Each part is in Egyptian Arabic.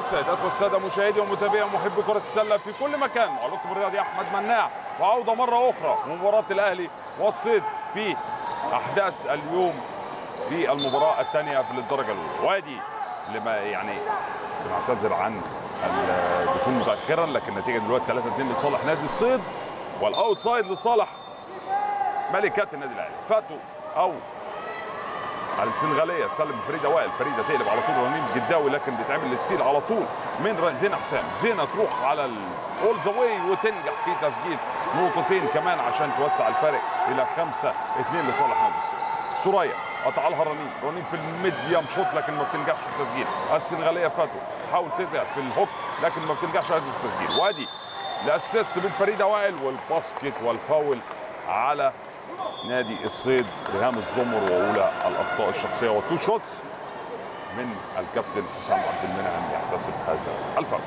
السيدات والساده مشاهدي ومتابعي ومحبي كره السله في كل مكان معلقكم الرياضي احمد مناع وعوده مره اخرى مباراه الاهلي والصيد في احداث اليوم في المباراه الثانيه في الدرجه الاولى وادي لما يعني بنعتذر عن الدخول متاخرا لكن النتيجه دلوقتي 3 2 لصالح نادي الصيد والاوت سايد لصالح ملكات النادي الاهلي فاتوا او على السنغاليه تسلم فريده وائل فريده تقلب على طول رنين جداوي لكن بيتعمل للسيل على طول من زينه حسام زينه تروح على الاول ذا واي وتنجح في تسجيل نقطتين كمان عشان توسع الفارق الى 5 2 لصالح نادي الصيد سوريا قطع لها رنين رنين في الميديم شوت لكن ما بتنجحش في التسجيل السنغاليه فاتوا تحاول تدع في الهوك لكن ما بتنجحش في التسجيل وادي الاسيست من فريده وائل والباسكت والفاول على نادي الصيد ريهام الزمر واولى الاخطاء الشخصيه والتو شوتس من الكابتن حسام عبد المنعم يحتسب هذا الفرق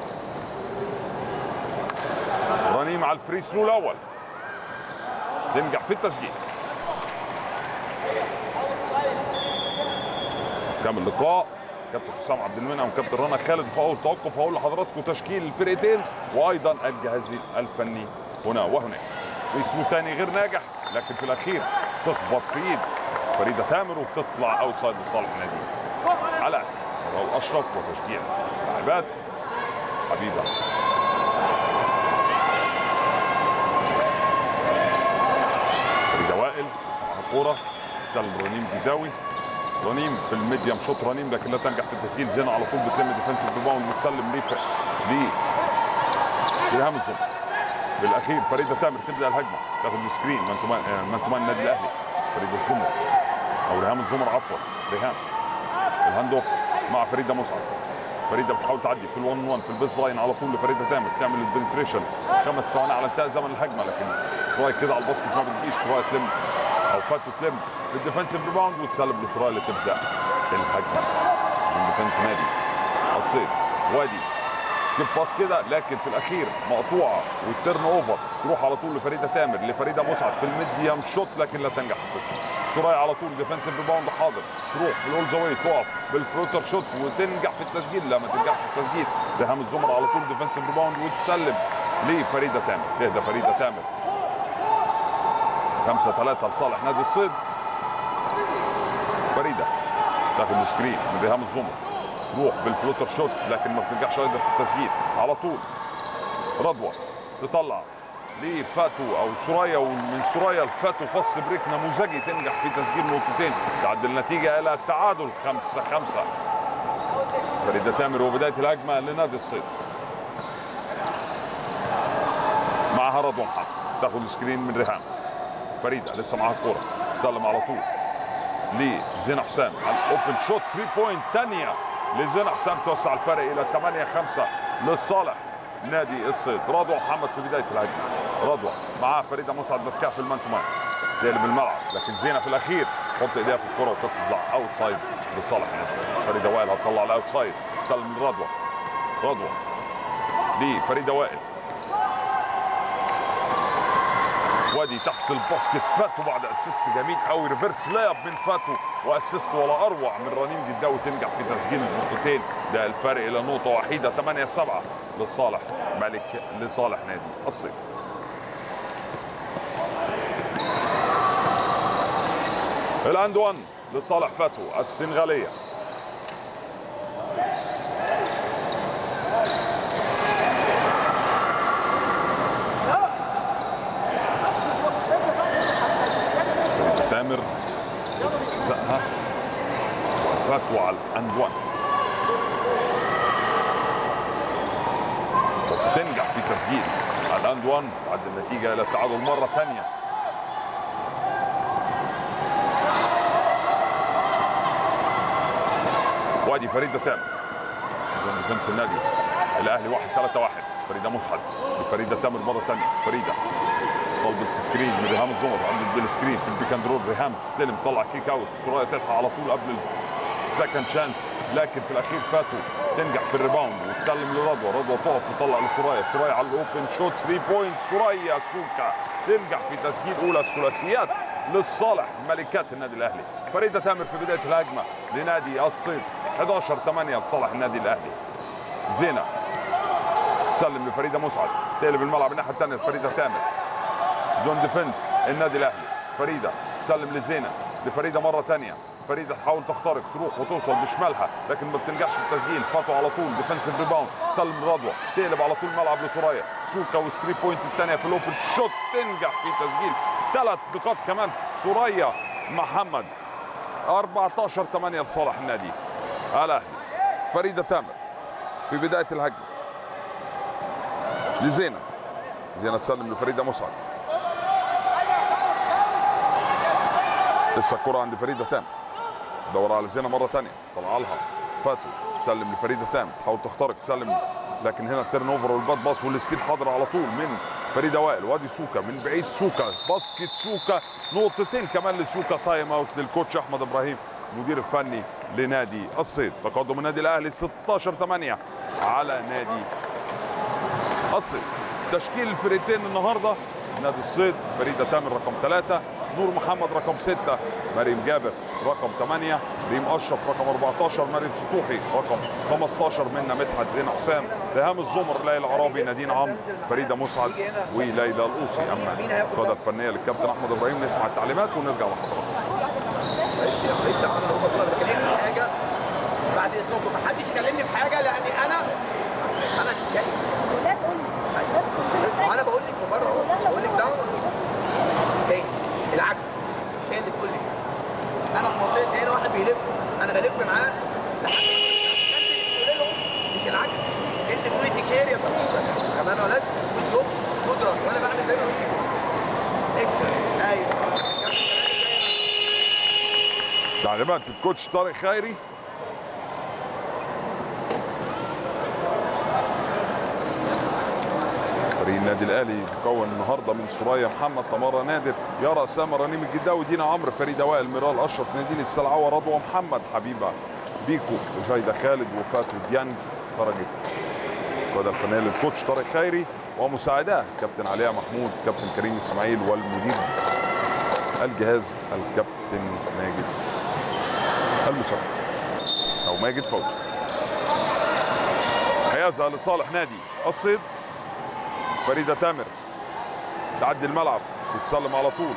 رنيم على الفري ثرو الاول تنجح في التسجيل كامل اللقاء كابتن حسام عبد المنعم وكابتن رنا خالد في اول توقف هقول لحضراتكم تشكيل الفرقتين وايضا الجهاز الفني هنا وهناك فري ثرو تاني غير ناجح لكن في الاخير تخبط في ايد فريده تامر وبتطلع اوت سايد لصالح النادي على رؤى اشرف وتشجيع لاعبات حبيبه فريده وائل لسه معاها الكوره سلم رنيم جداوي رنيم في الميديم شوت رنيم لكن لا تنجح في التسجيل زينه على طول بتلم ديفنسيف ريباوند وتسلم ليه ليه ريهام الزمر بالاخير فريده تامر تبدا الهجمه تاخد السكرين من تمان من تمان النادي الاهلي فريده الزمر او ريهام الزمر عفوا ريهام الهاند اوف مع فريده مسعد فريده بتحاول تعدي في ال1 1 في البيس لاين على طول لفريده تامر تعمل البنتريشن خمس ثواني على انتهاء زمن الهجمه لكن شويه كده على الباسكت ما بتجيش شويه تلم او فاتو تلم في الديفنسيف ريباوند وتسلم لسرايا اللي تبدا الهجمه زون ديفنس نادي الصيد وادي سكيب باس كده لكن في الاخير مقطوعه والتيرن اوفر تروح على طول لفريده تامر لفريده مسعد في الميديم شوت لكن لا تنجح في التسجيل سرايا على طول ديفنسيف ريباوند حاضر تروح في الاول زاويه تقف بالفلوتر شوت وتنجح في التسجيل لا ما تنجحش في التسجيل ريهام الزمر على طول ديفنسيف ريباوند وتسلم لفريده تامر تهدى فريده تامر 5 3 لصالح نادي الصيد فريده تاخد سكرين من ريهام الزمر تروح بالفلوتر شوت لكن ما بتنجحش ايضا في التسجيل على طول رضوى تطلع لفاتو او سرايا ومن سرايا لفاتو فص بريك نموذجي تنجح في تسجيل نقطتين تعدل النتيجه الى التعادل 5 5 فريده تامر وبدايه الهجمه لنادي الصيد معها رضوى محمد تاخد سكرين من ريهام فريده لسه معاها الكوره تسلم على طول لزينة حسام على الاوبن شوت 3 بوينت ثانيه لزينة حسام توسع الفرق الى 8 5 لصالح نادي الصيد رضوى محمد في بدايه الهجمه رضوى معاه فريده مسعد ماسكاها في المان تو مان تقلب الملعب لكن زينه في الاخير تحط ايديها في الكره وتطلع اوت سايد لصالح نادي فريده وائل هتطلع الاوت سايد سلم من رضوى رضوى لفريده وائل وادي تحت الباسكت فاتو بعد اسيست جميل قوي ريفرس لاب من فاتو واسيست ولا اروع من رنيم جداوي تنجح في تسجيل النقطتين ده الفرق الى نقطه وحيده 8 7 لصالح ملك لصالح نادي الصيد الاند 1 لصالح فاتو السنغاليه تامر تلزقها وفاتوا على الاند 1 تنجح في تسجيل الاند 1 تعد النتيجه الى التعادل مره ثانيه وادي فريده تامر زون ديفنس النادي الاهلي 1 3 1 فريده مسعد لفريده تامر مره ثانيه فريده طلبت سكرين من ريهام الزمر عندك بالسكرين في البيك اند رول ريهام تستلم طلع كيك اوت سرايا تلحق على طول قبل السكند شانس لكن في الاخير فاتوا تنجح في الريباوند وتسلم لرضوى رضوى تقف وتطلع لسرايا سرايا على الاوبن شوت 3 بوينت سرايا سوكا تنجح في تسجيل اولى الثلاثيات للصالح ملكات النادي الاهلي فريده تامر في بدايه الهجمه لنادي الصيد 11 8 لصالح النادي الاهلي زينه تسلم لفريده مسعد تقلب الملعب الناحيه الثانيه لفريده تامر زون ديفنس النادي الاهلي فريده تسلم لزينه لفريده مره ثانيه فريده تحاول تخترق تروح وتوصل بشمالها لكن ما بتنجحش في التسجيل فاتوا على طول ديفنسيف ريباوند سلم رضوى تقلب على طول الملعب لسوريا سوكا والثري بوينت الثانيه في الاوبن شوت تنجح في تسجيل ثلاث نقاط كمان في سوريا محمد 14 8 لصالح النادي الاهلي فريده تامر في بدايه الهجمه لزينه زينه تسلم لفريده مسعد لسه الكره عند فريده تامر دور على زينه مره ثانيه طلع لها فاتو تسلم لفريده تامر تحاول تخترق تسلم لكن هنا التيرن اوفر والباد باص والستيل حاضر على طول من فريده وائل وادي سوكا من بعيد سوكا باسكت سوكا نقطتين كمان لسوكا تايم اوت للكوتش احمد ابراهيم المدير الفني لنادي الصيد تقدم النادي الاهلي 16 8 على نادي الصيد تشكيل الفريقين النهارده نادي الصيد فريده تامر رقم ثلاثة نور محمد رقم ستة مريم جابر رقم 8 ريم اشرف رقم 14 مريم سطوحي رقم 15 منا مدحت زين حسام ريهام الزمر ليلى عرابي نادين عمرو فريده مسعد وليلى القوسي اما القياده الفنيه للكابتن احمد ابراهيم نسمع التعليمات ونرجع لحضراتكم في حاجه بعد اذنكم ما حدش يكلمني في حاجه لان انا انا مش شايف انا بقول لك من بره اهو بقول لك ده تاني العكس مش هي اللي تقول لي انا في منطقه هنا واحد بيلف انا بلف معاه لحد ما انت اللي بتقولي لهم مش العكس انت بتقولي تكير يا فتوته تمام يا ولاد وتشوف قدره وانا بعمل دايما وشي اكسر ايوه تعليمات الكوتش طارق خيري فريق النادي الاهلي مكون النهارده من سوريا محمد تمارا نادر يارا اسامه رنيم الجداوي دينا عمرو فريده وائل ميرال اشرف نادين السلعوه رضوى محمد حبيبه بيكو وجايده خالد وفاتو ديانج خرجت القياده الفنيه للكوتش طارق خيري ومساعداه كابتن علياء محمود كابتن كريم اسماعيل والمدير الجهاز الكابتن ماجد المساعد او ماجد فوزي حيازها لصالح نادي الصيد فريده تامر تعدي الملعب وتسلم على طول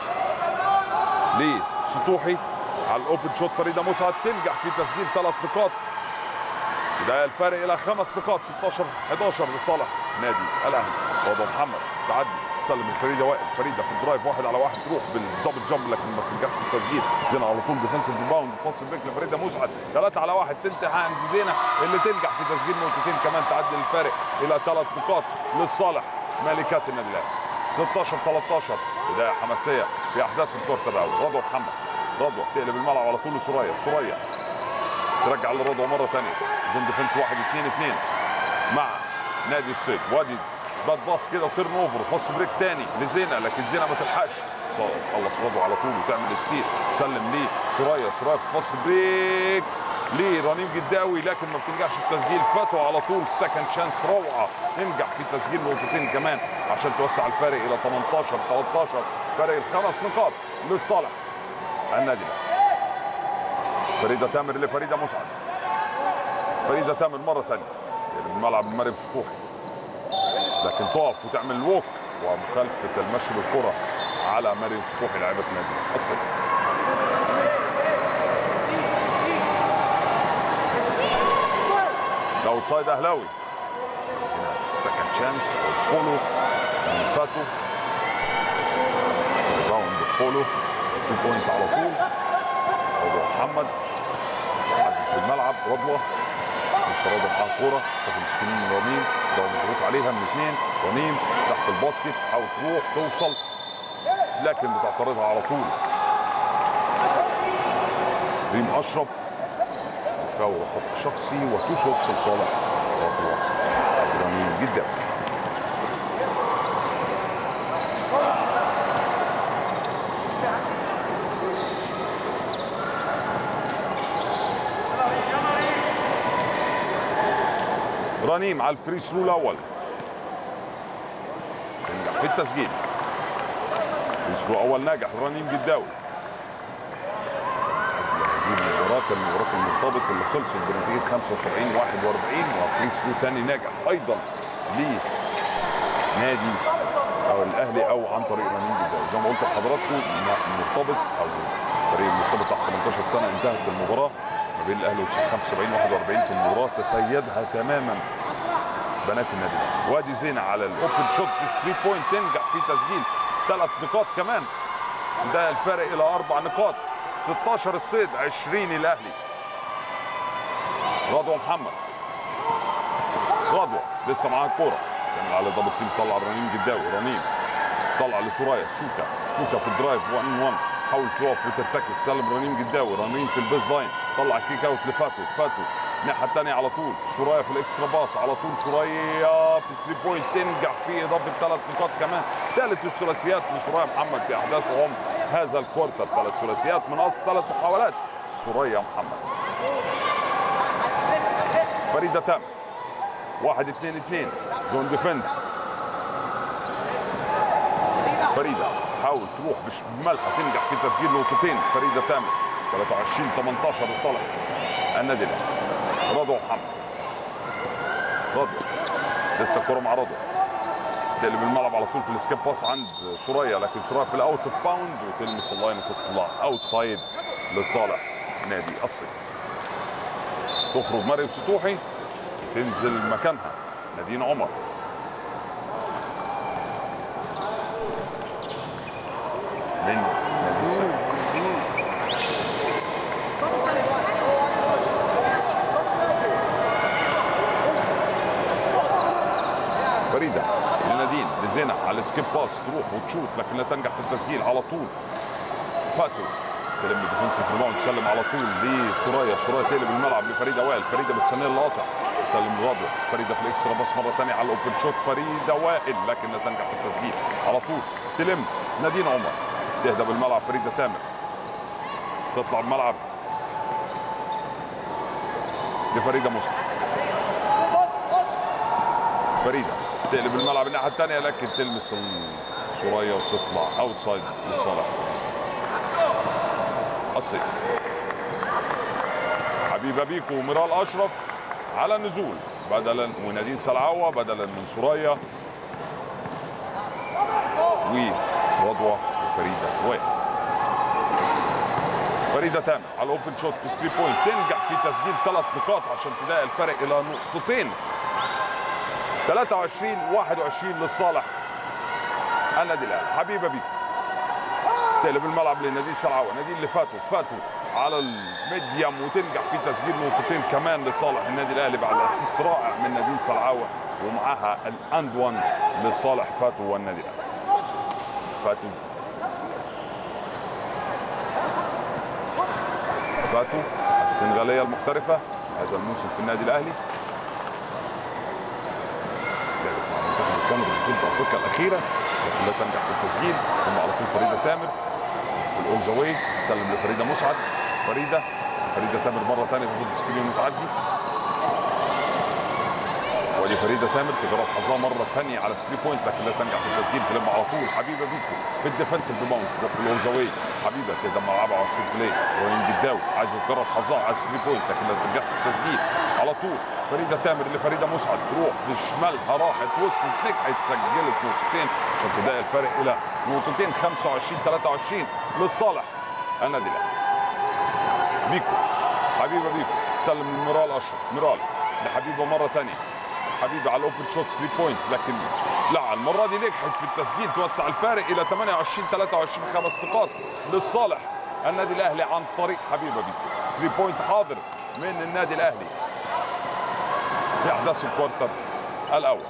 ليه سطوحي على الاوبن شوت فريده مسعد تنجح في تسجيل ثلاث نقاط بدايه الفارق الى خمس نقاط 16 11 لصالح نادي الاهلي وضع محمد تعدي تسلم لفريده وائل فريده في الدرايف واحد على واحد تروح بالدبل جامب لكن ما بتنجحش في التسجيل زينه على طول ديفنسيف ريباوند فاصل بريك لفريده مسعد ثلاثه على واحد تنتهي عند زينه اللي تنجح في تسجيل نقطتين كمان تعدي الفارق الى ثلاث نقاط لصالح مالكات النادي الاهلي 16 13 بدايه حماسيه في احداث الكورت الاول رضوى محمد رضوى تقلب الملعب على طول لسوريا سوريا ترجع لرضوى مره ثانيه زون ديفنس 1 2 2 مع نادي الصيد وادي باد باص كده وتيرن اوفر فاست بريك تاني لزينه لكن زينه ما تلحقش خلص رضوى على طول وتعمل ستيل سلم ليه سوريا سوريا في فاست بريك لرنيم جداوي لكن ما بتنجحش في التسجيل فاتوا على طول سكند شانس روعه تنجح في تسجيل نقطتين كمان عشان توسع الفارق الى 18 13 فرق الخمس نقاط لصالح النادي الاهلي فريده تامر لفريده مسعد فريده تامر مره ثانيه الملعب مريم سطوحي لكن تقف وتعمل ووك ومخالفه المشي بالكره على مريم سطوحي لاعبه نادي الصيد اوت سايد اهلاوي هنا السكند شانس او الفولو من فاتو راوند فولو تو بوينت على طول رضوى محمد عدت الملعب رضوى لسه رضوى معاها كوره تاخد سكرين من رنيم ده مضغوط عليها من اثنين رنيم تحت الباسكت تحاول تروح توصل لكن بتعترضها على طول ريم اشرف فاول خطا شخصي وتو شوتس لصالح رضوى رنيم جدا رنيم على الفري ثرو الاول تنجح في التسجيل فري ثرو اول ناجح رنيم جداوي قبل هذه المباراه المباراه كان مباراه المرتبط اللي خلصت بنتيجه 75 41 وفري ثرو تاني ناجح ايضا لنادي او الاهلي او عن طريق رنين جدا زي ما قلت لحضراتكم م- مرتبط او فريق المرتبط تحت 18 سنه انتهت المباراه ما بين الاهلي والسيد 75 41 في المباراه تسيدها تماما بنات النادي الاهلي وادي زينة على الاوبن شوت ب 3 بوينت تنجح في تسجيل ثلاث نقاط كمان ده الفارق الى اربع نقاط 16 الصيد 20 الاهلي رضوى محمد رضوى لسه معاها الكوره تعمل على دبل تيم طلع رنين جداوي رنين طلع لسوريا سوكا سوكا في الدرايف 1 1 حاول تقف وترتكز سلم رنين جداوي رنين في البيز لاين طلع كيك اوت لفاتو فاتو الناحيه الثانيه على طول سوريا في الاكسترا باص على طول سوريا في 3 بوينت تنجح في اضافه ثلاث نقاط كمان ثالث الثلاثيات لسوريا محمد في احداثهم هذا الكوارتر ثلاث ثلاثيات من اصل ثلاث محاولات سوريا محمد فريده تامر واحد اثنين اثنين زون ديفنس فريده حاول تروح بشمالها تنجح في تسجيل نقطتين فريده تامر 23 18 لصالح النادي الاهلي رضوى محمد رضوى لسه الكره مع رضوى تقلب الملعب على طول في السكيب باس عند سوريا لكن سوريا في الاوت اوف باوند وتلمس اللاين وتطلع اوت سايد لصالح نادي الصين تخرج مريم سطوحي تنزل مكانها نادين عمر من نادي السد فريده لنادين لزينة على السكيب باس تروح وتشوت لكن لا تنجح في التسجيل على طول فاتو تلم ديفنسيف ريباوند تسلم على طول لسوريا سوريا تقلب الملعب لفريده وائل فريده بتسنيه القاطع تسلم لرضوى فريده في الاكسترا باس مره ثانيه على الاوبن شوت فريده وائل لكن لا تنجح في التسجيل على طول تلم نادين عمر تهدى بالملعب فريده تامر تطلع بملعب لفريده مسلم فريده تقلب الملعب الناحيه الثانيه لكن تلمس سوريا وتطلع اوت سايد لصالح الصين حبيبه بيكو وميرال اشرف على النزول بدلا ونادين سلعوه بدلا من سوريا ورضوى وفريده وائل فريده تامر على الاوبن شوت في 3 بوينت تنجح في تسجيل ثلاث نقاط عشان تضايق الفرق الى نقطتين 23 21 لصالح النادي الاهلي حبيبه بيكو تقلب الملعب لنادين سلعوه نادين اللي فاتوا فاتوا على الميديم وتنجح في تسجيل نقطتين كمان لصالح النادي الاهلي بعد اسيست رائع من نادين سلعوه ومعاها الاند وان لصالح فاتو والنادي الاهلي فاتو فاتو السنغاليه المحترفه هذا الموسم في النادي الاهلي لعبت مع منتخب الكاميرون بطوله افريقيا الاخيره لكن لا تنجح في التسجيل هم على طول فريده تامر في الاول ذا واي تسلم لفريده مسعد فريده فريده تامر مره ثانيه تاخد سكرين المتعدي ودي فريده تامر تجرب حظها مره ثانيه على 3 بوينت لكن لا تنجح في التسجيل تلم على طول حبيبه بيكو في الديفنسيف ريباوند تروح في الاول ذا واي حبيبه تهدى ملعبها على السيت بلاي وين جداوي عايزه تجرب حظها على 3 بوينت لكن لا تنجح في التسجيل على طول فريده تامر لفريده مسعد تروح بشمالها راحت وصلت نجحت سجلت نقطتين عشان تضايق الفرق الى نقطتين 25 23 لصالح النادي الاهلي بيكو حبيبه بيكو سلم لميرال اشرف ميرال لحبيبه مره ثانيه حبيبه على الاوبن شوت 3 بوينت لكن لا المره دي نجحت في التسجيل توسع الفارق الى 28 23 خمس نقاط لصالح النادي الاهلي عن طريق حبيبه بيكو 3 بوينت حاضر من النادي الاهلي في احداث الكوارتر الاول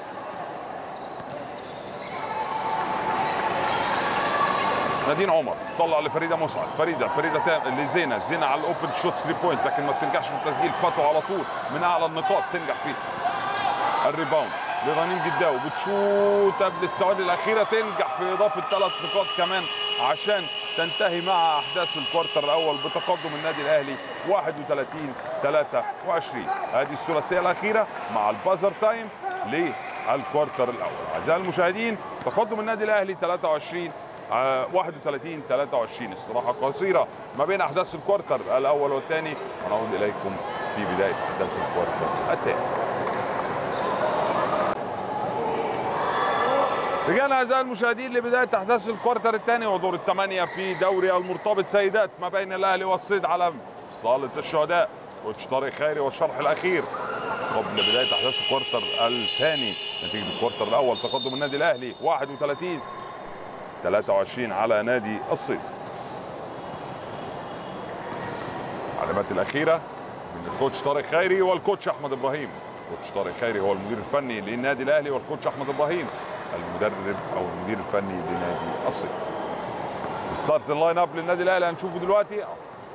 نادين عمر طلع لفريده مسعد فريده فريده تام لزينه زينه على الاوبن شوت 3 بوينت لكن ما بتنجحش في التسجيل فاتوا على طول من اعلى النقاط تنجح في الريباوند لرنين جداوي بتشوت قبل الثواني الاخيره تنجح في اضافه ثلاث نقاط كمان عشان تنتهي مع احداث الكوارتر الاول بتقدم النادي الاهلي 31 23 هذه الثلاثيه الاخيره مع البازر تايم للكوارتر الاول اعزائي المشاهدين تقدم النادي الاهلي 23 آه، 31 23 استراحه قصيره ما بين احداث الكوارتر الاول والثاني ونعود اليكم في بدايه احداث الكوارتر الثاني رجعنا اعزائي المشاهدين لبدايه احداث الكوارتر الثاني ودور الثمانيه في دوري المرتبط سيدات ما بين الاهلي والصيد على صاله الشهداء كوتش طارق خيري والشرح الاخير قبل بدايه احداث الكوارتر الثاني نتيجه الكوارتر الاول تقدم النادي الاهلي 31 23 على نادي الصيد العلامات الاخيره من الكوتش طارق خيري والكوتش احمد ابراهيم كوتش طارق خيري هو المدير الفني للنادي الاهلي والكوتش احمد ابراهيم المدرب او المدير الفني لنادي الصيد ستارت اللاين اب للنادي الاهلي هنشوفه دلوقتي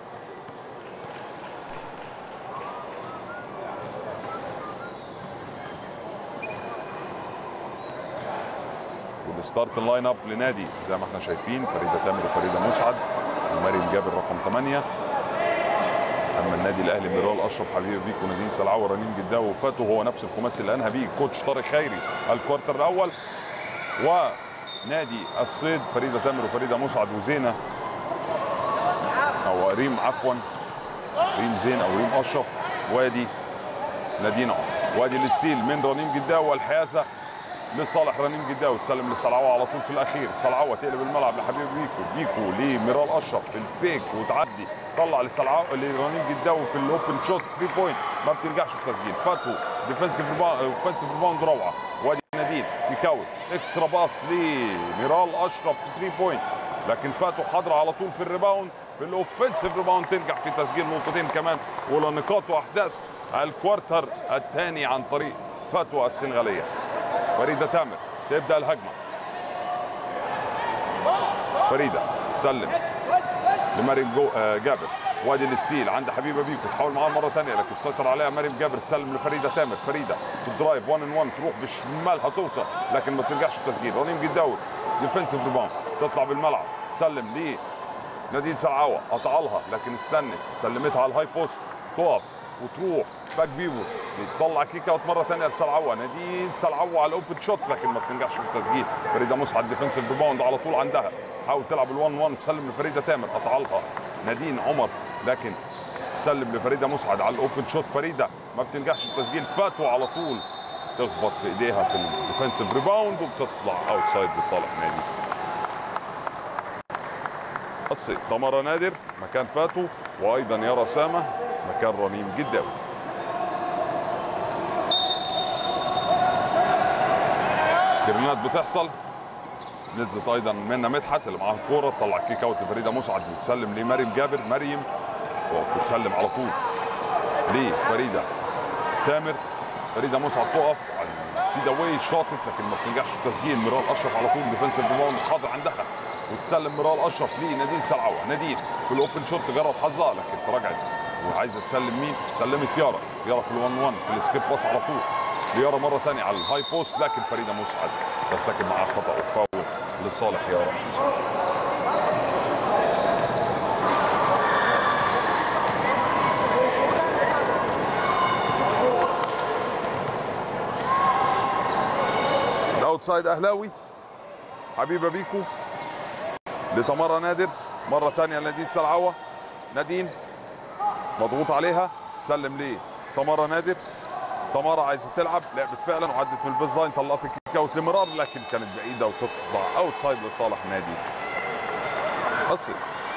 والستارت اللاين اب لنادي زي ما احنا شايفين فريده تامر وفريده مسعد ومريم جابر رقم 8 اما النادي الاهلي ميرال اشرف حبيبي بيك ونادين سلعوي ورنين جداوي وفاتو هو نفس الخماسي اللي انهى بيه كوتش طارق خيري الكوارتر الاول ونادي الصيد فريده تامر وفريده مسعد وزينه او ريم عفوا ريم زين او ريم اشرف وادي نادين عمر وادي الستيل من رنيم جداوي والحيازه لصالح رنيم جداوي تسلم لصلعوه على طول في الاخير صلعوه تقلب الملعب لحبيب بيكو بيكو لميرال اشرف في الفيك وتعدي طلع لصلعوه لرنيم جداوي في الاوبن شوت 3 بوينت ما بترجعش في التسجيل فاتو ديفنسيف اوفنسيف ريباوند روعه وادي نادين كيكاوي اكسترا باص لميرال اشرف في 3 بوينت لكن فاتو حاضر على طول في الريباوند في الاوفنسيف ريباوند تنجح في تسجيل نقطتين كمان اولى نقاط واحداث الكوارتر الثاني عن طريق فاتو السنغاليه فريده تامر تبدا الهجمه فريده تسلم لمريم جو آه جابر وادي الستيل عند حبيبه بيكو تحاول معاها مره ثانيه لكن تسيطر عليها مريم جابر تسلم لفريده تامر فريده في الدرايف 1 ان 1 تروح بشمالها توصل لكن ما بترجعش في التسجيل رنيم جداوي ديفنسيف ريباوند تطلع بالملعب تسلم ليه نادين سلعوه قطع لها لكن استنت سلمتها على الهاي بوست تقف وتروح باك بيفور بتطلع كيك اوت مره ثانيه لسلعوه نادين سلعوه على الاوبن شوت لكن ما بتنجحش في التسجيل فريده مسعد ديفنسيف ريباوند على طول عندها تحاول تلعب ال1 1 تسلم لفريده تامر قطع لها نادين عمر لكن تسلم لفريده مسعد على الاوبن شوت فريده ما بتنجحش في التسجيل فاتوا على طول تخبط في ايديها في الديفنسيف ريباوند وبتطلع اوت سايد لصالح نادي الصيد تمارا نادر مكان فاتو وايضا يرى سامه مكان رنيم جداوي سكرينات بتحصل نزلت ايضا منى مدحت اللي معاها الكوره تطلع كيك اوت لفريده مسعد وتسلم لمريم جابر مريم تقف وتسلم على طول لفريده تامر فريده مسعد تقف في دواي شاطت لكن ما بتنجحش في التسجيل ميرال اشرف على طول ديفنسيف ريباوند حاضر عندها وتسلم ميرال اشرف لنادين سلعوه نادين في الاوبن شوت تجرب حظها لكن تراجعت وعايزه تسلم مين؟ سلمت يارا يارا في ال1 1 في السكيب باس على طول ليارا مره ثانيه على الهاي بوست لكن فريده مسعد ترتكب معها خطا وفاول لصالح يارا مسعد الاوتسايد اهلاوي حبيبه بيكو لتمارا نادر مره ثانيه لنادين سلعوه نادين مضغوط عليها سلم ليه تمارا نادر تمارا عايزه تلعب لعبت فعلا وعدت من البيز لاين طلعت الكيك اوت لمرار لكن كانت بعيده وتطلع اوت سايد لصالح نادي الصيد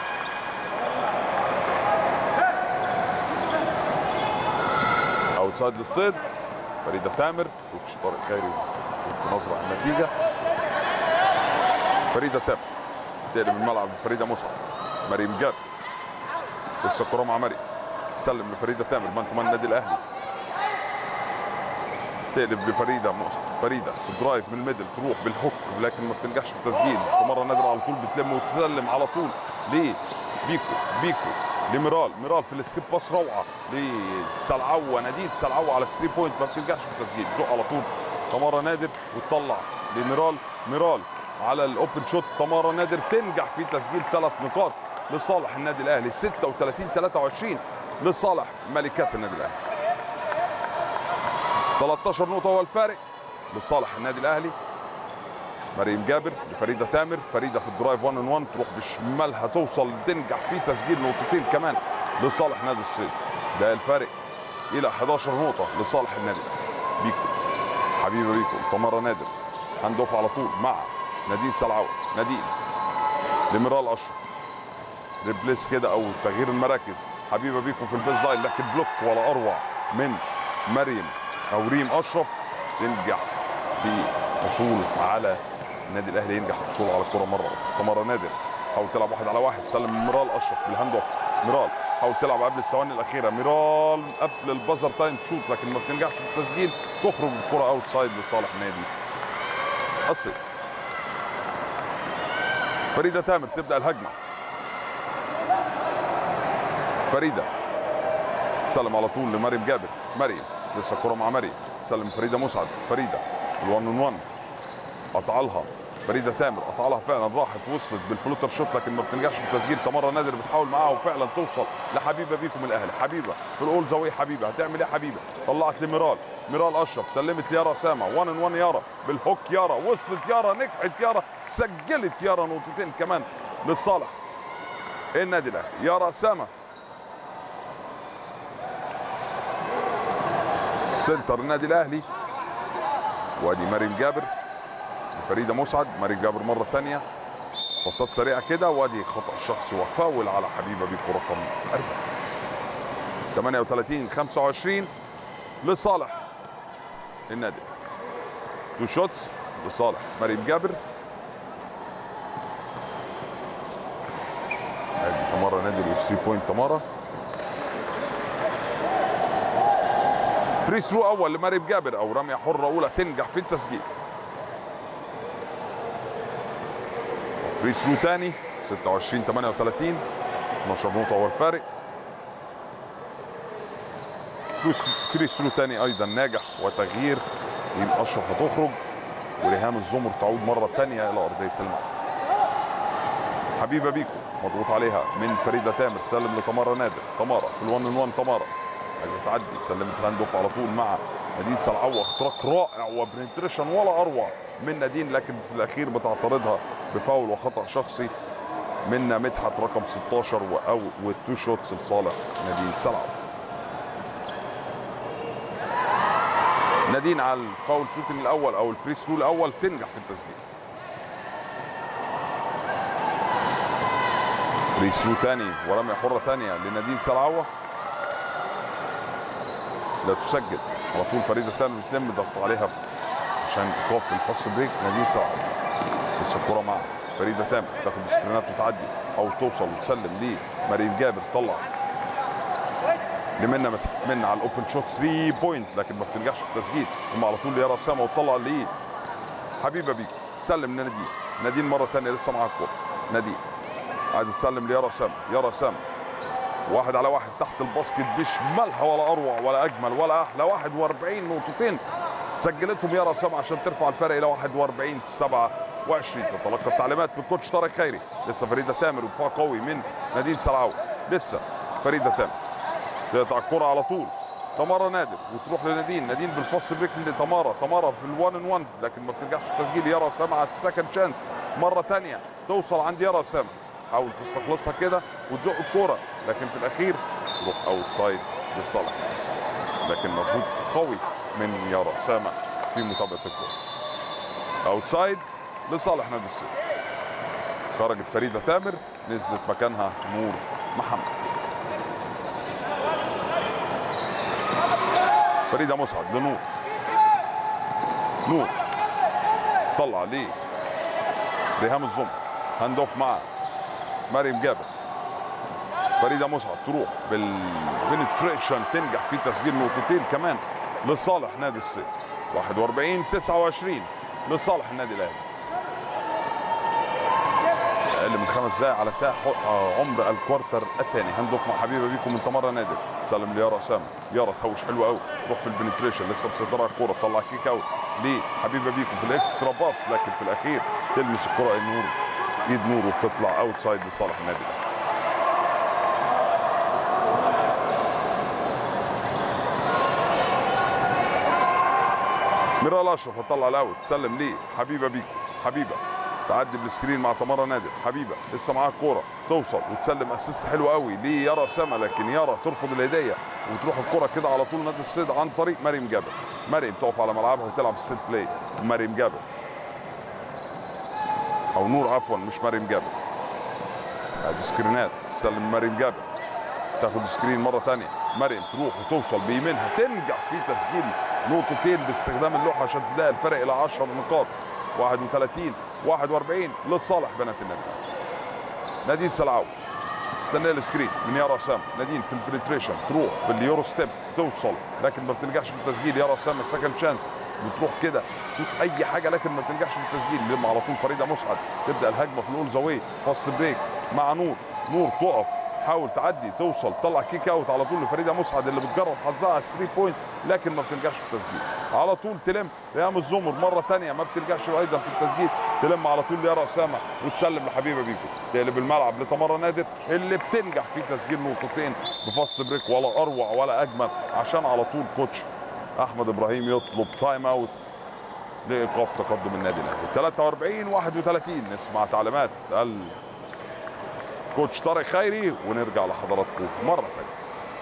اوت سايد للصيد فريده تامر كوتش طارق خيري نظره على النتيجه فريده تامر تقلب الملعب فريده مسعد مريم جاب لسه الكره مع مريم سلم لفريده تامر مان تو مان النادي الاهلي تقلب لفريده مسعد فريده تدرايف من الميدل تروح بالهوك لكن ما بتنجحش في التسجيل مره نادر على طول بتلم وتسلم على طول ليه بيكو بيكو لميرال ميرال في السكيب باس روعه لسلعوه ناديد سلعوه على 3 بوينت ما بتنجحش في التسجيل زق على طول تمارا نادر وتطلع لميرال ميرال على الاوبن شوت تمارا نادر تنجح في تسجيل ثلاث نقاط لصالح النادي الاهلي 36 23 لصالح ملكات النادي الاهلي 13 نقطه هو الفارق لصالح النادي الاهلي مريم جابر لفريده تامر فريده في الدرايف 1 ان 1 تروح بشمالها توصل تنجح في تسجيل نقطتين كمان لصالح نادي الصيد ده الفارق الى 11 نقطه لصالح النادي الأهلي. بيكو حبيبه بيكو تمارا نادر هاند اوف على طول مع نادين سلعوي نادين لميرال اشرف ريبليس كده او تغيير المراكز حبيبه بيكو في البيز لاين لكن بلوك ولا اروع من مريم او ريم اشرف ينجح في الحصول على النادي الاهلي ينجح في الحصول على الكره مره اخرى تمارا نادر حاول تلعب واحد على واحد سلم ميرال اشرف بالهاند اوف ميرال حاول تلعب قبل الثواني الاخيره ميرال قبل البازر تايم تشوت لكن ما بتنجحش في التسجيل تخرج الكره اوت سايد لصالح نادي الصيد فريده تامر تبدا الهجمه فريده سلم على طول لمريم جابر مريم لسه الكره مع مريم سلم فريده مسعد فريده الوان ان وان قطع لها فريده تامر قطع لها فعلا راحت وصلت بالفلوتر شوت لكن ما بتنجحش في التسجيل تمارا نادر بتحاول معاها وفعلا توصل لحبيبه بيكم الاهلي حبيبه في الاول زاويه حبيبه هتعمل ايه حبيبه طلعت لميرال ميرال اشرف سلمت ليارا اسامه 1 ان 1 يارا بالهوك يارا وصلت يارا نجحت يارا سجلت يارا نقطتين كمان للصالح النادي الاهلي يارا اسامه سنتر النادي الاهلي وادي مريم جابر فريده مسعد مريم جابر مره ثانيه باصات سريعه كده وادي خطا شخصي وفاول على حبيبه بيكو رقم 4 38 25 لصالح النادي تو شوتس لصالح مريم جابر ادي تمارا نادر و 3 بوينت تمارا فري ثرو اول لمريم جابر او رميه حره اولى تنجح في التسجيل فري ثرو ثاني 26 38 12 نقطه هو الفارق فري ثرو ثاني ايضا ناجح وتغيير ريم اشرف هتخرج وريهام الزمر تعود مره ثانيه الى ارضيه الملعب حبيبه بيكو مضغوط عليها من فريده تامر سلم لتمارا نادر تمارا في الون ان 1 تمارا عايزه تعدي سلمت هاند اوف على طول مع نادين سلعوه اختراق رائع وبنتريشن ولا اروع من نادين لكن في الاخير بتعترضها بفاول وخطا شخصي من مدحت رقم 16 او والتو شوتس لصالح نادين سلعوه نادين على الفاول شوتنج الاول او الفري ثرو الاول تنجح في التسجيل فري ثرو ثاني ورميه حره ثانيه لنادين سلعوه لا تسجل على طول فريده تامر بتلم ضغط عليها عشان ايقاف في الفاست بريك نادين سعد لسه الكره مع فريده تامر تاخد سكرينات وتعدي حاول توصل وتسلم لمريم جابر تطلع لمنى منى على الاوبن شوت 3 بوينت لكن ما بتنجحش في التسجيل ثم على طول ليارا اسامه وتطلع ليه حبيبه بيكو سلم لنادين نادين مره ثانيه لسه معاها الكوره نادين عايز تسلم ليارا اسامه يارا اسامه واحد على واحد تحت الباسكت بشمالها ولا اروع ولا اجمل ولا احلى 41 نقطتين سجلتهم يارا اسامه عشان ترفع الفرق الى 41 27 تتلقى التعليمات من كوتش طارق خيري لسه فريده تامر ودفاع قوي من نادين سلعوي لسه فريده تامر تقطع الكره على طول تمارا نادر وتروح لنادين نادين بالفص بريك لتمارا تمارا في الوان ان وان لكن ما بتنجحش في التسجيل يارا اسامه على السكند شانس مره ثانيه توصل عند يارا اسامه حاول تستخلصها كده وتزق الكوره لكن في الاخير تروح اوت سايد لصالح ناس لكن مجهود قوي من يارا اسامه في متابعه الكوره اوت سايد لصالح نادي الصيد خرجت فريده تامر نزلت مكانها نور محمد فريده مسعد لنور نور طلع ليه ريهام الزمر هاند اوف مع مريم جابر فريده مسعد تروح بالبنتريشن تنجح في تسجيل نقطتين كمان لصالح نادي الصيد 41 29 لصالح النادي الاهلي اقل من خمس دقائق على انتهاء عمر الكوارتر الثاني هاند اوف مع حبيبه بيكم من تمارا نادر سلم ليارا اسامه يارا تهوش حلو قوي تروح في البنتريشن لسه مسيطره على الكوره تطلع كيك اوت لحبيبه بيكم في الاكسترا باس لكن في الاخير تلمس الكره النور ايد نور وبتطلع اوت سايد لصالح النادي الاهلي ميرال اشرف هتطلع الاوت سلم ليه حبيبه بيكو حبيبه تعدي بالسكرين مع تمارا نادر حبيبه لسه معاها الكوره توصل وتسلم اسيست حلو قوي ليارا اسامه لكن يارا ترفض الهديه وتروح الكوره كده على طول نادي الصيد عن طريق مريم جابر مريم تقف على ملعبها وتلعب ست بلاي مريم جابر او نور عفوا مش مريم جابر ادي سكرينات تسلم مريم جابر تاخد سكرين مره تانية مريم تروح وتوصل بيمينها تنجح في تسجيل نقطتين باستخدام اللوحه عشان تلاقي الفرق الى 10 نقاط 31 41 لصالح بنات النادي الأهلي. نادين سلعاوي استنى السكرين من يارا اسامه نادين في البنتريشن تروح باليورو ستيب توصل لكن ما بتنجحش في التسجيل يارا اسامه سكند شانس بتروح كده تشوط اي حاجه لكن ما بتنجحش في التسجيل لما على طول فريده مسعد تبدا الهجمه في الاول زاويه فاست بريك مع نور نور تقف حاول تعدي توصل طلع كيك اوت على طول لفريده مسعد اللي بتجرب حظها على 3 بوينت لكن ما بتنجحش في التسجيل على طول تلم ريام الزمر مره ثانيه ما بتنجحش ايضا في التسجيل تلم على طول ليارا اسامه وتسلم لحبيبه بيكو تقلب الملعب لتمارا نادر اللي بتنجح في تسجيل نقطتين بفص بريك ولا اروع ولا اجمل عشان على طول كوتش احمد ابراهيم يطلب تايم اوت لايقاف تقدم النادي الاهلي 43 31 نسمع تعليمات الكوتش طارق خيري ونرجع لحضراتكم مره ثانيه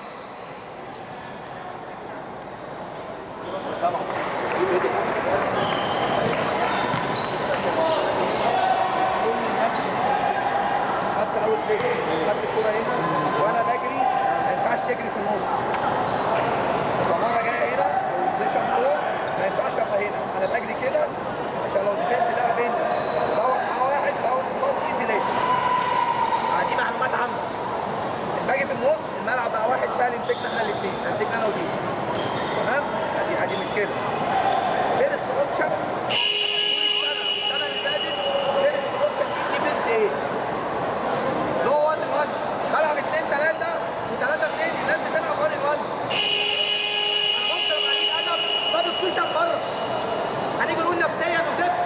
خدت اول بلاي خدت الكوره هنا وانا بجري ما ينفعش تجري في النص الكاميرا جايه هنا او البوزيشن فور ما ينفعش ابقى هنا انا بجري كده عشان لو الديفنس ده بيني دوت مع واحد باونس باص ايزي ليت دي معلومات عامه باجي في النص الملعب بقى واحد سهل يمسكنا احنا الاثنين همسكنا انا ودي تمام ادي ادي مشكله فيرست اوبشن السنه اللي فاتت فيرست اوبشن دي ديفنس ايه؟ لو 1 1 بلعب 2 3 و3 2 الناس بتلعب 1 1 ممكن ابقى اجيب ادب سبستيوشن بره هنيجي نقول نفسيا وزفت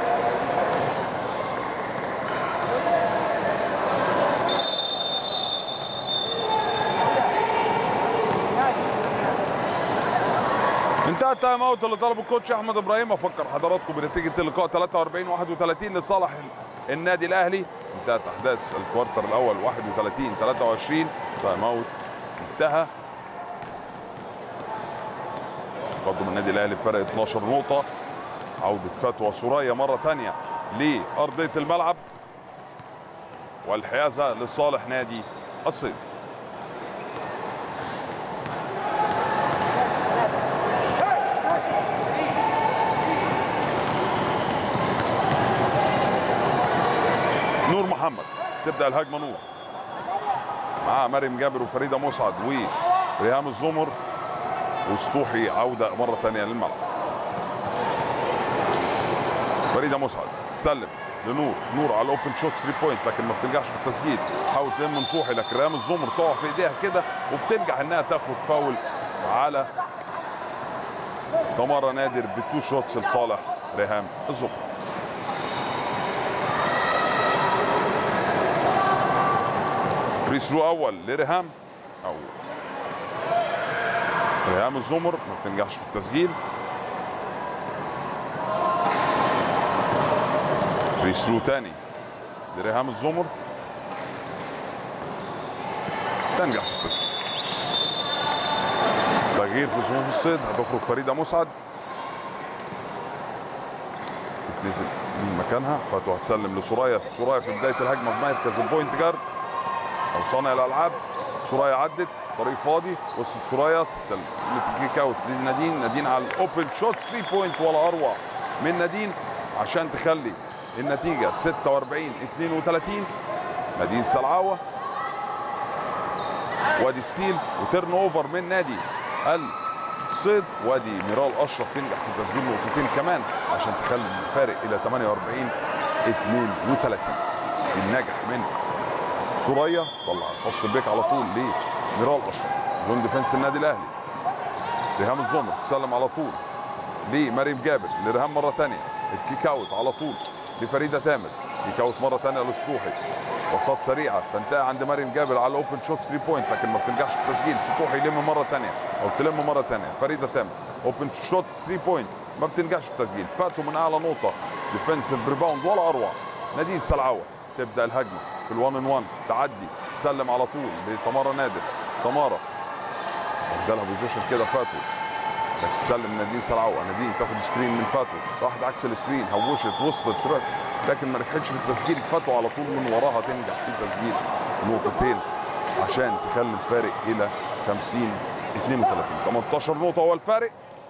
انتهى التايم اوت اللي طلبه الكوتش احمد ابراهيم افكر حضراتكم بنتيجه اللقاء 43 31 لصالح النادي الاهلي انتهت احداث الكوارتر الاول 31 23 تايم اوت انتهى تقدم النادي الاهلي بفرق 12 نقطه عوده فتوى سوريا مره ثانيه لارضيه الملعب والحيازه لصالح نادي الصيد نور محمد تبدا الهجمه نور مع مريم جابر وفريده مسعد وريهام الزمر وسطوحي عوده مره ثانيه للملعب فريده مسعد تسلم لنور نور على الاوبن شوت 3 بوينت لكن ما بتنجحش في التسجيل حاول تلم نصوحي لكن ريهام الزمر تقع في ايديها كده وبتنجح انها تاخد فاول على تمارا نادر بتو شوتس لصالح ريهام الزمر فري ثرو اول لريهام او ريهام الزمر ما بتنجحش في التسجيل فري ثرو تاني لريهام الزمر تنجح في التسجيل تغيير في صفوف الصيد هتخرج فريده مسعد شوف نزل مين مكانها فتوى هتسلم لسوريا سوريا في بدايه الهجمه بمركز البوينت جارد او صانع الالعاب سوريا عدت طريق فاضي وصلت سوريا تسلم كيك اوت لنادين نادين على الاوبن شوت 3 بوينت ولا اروع من نادين عشان تخلي النتيجه 46 32 نادين سلعاوه وادي ستيل وتيرن اوفر من نادي الصيد وادي ميرال اشرف تنجح في تسجيل نقطتين كمان عشان تخلي الفارق الى 48 32 ستيل ناجح من سوريا طلع الفصل بريك على طول لميرال اشرف زون ديفنس النادي الاهلي ريهام الزمر تسلم على طول لمريم جابر لريهام مره ثانيه الكيك اوت على طول لفريده تامر كيك اوت مره ثانيه لسطوحي باصات سريعه تنتهي عند مريم جابر على الاوبن شوت 3 بوينت لكن ما بتنجحش في التسجيل سطوحي يلم مره ثانيه او تلم مره ثانيه فريده تامر اوبن شوت 3 بوينت ما بتنجحش في التسجيل فاتوا من اعلى نقطه ديفنسيف ريباوند ولا اروع نادين سلعوه تبدا الهجمه في الوان ان وان تعدي تسلم على طول لتمارا نادر تمارا واخده لها بوزيشن كده فاتوا انك تسلم نادين سلعوه نادين تاخد سكرين من فاتو راحت عكس السكرين هوشت وصلت تراك لكن ما نجحتش في التسجيل فاتو على طول من وراها تنجح في تسجيل نقطتين عشان تخلي الفارق الى 50 32 18 نقطه هو الفارق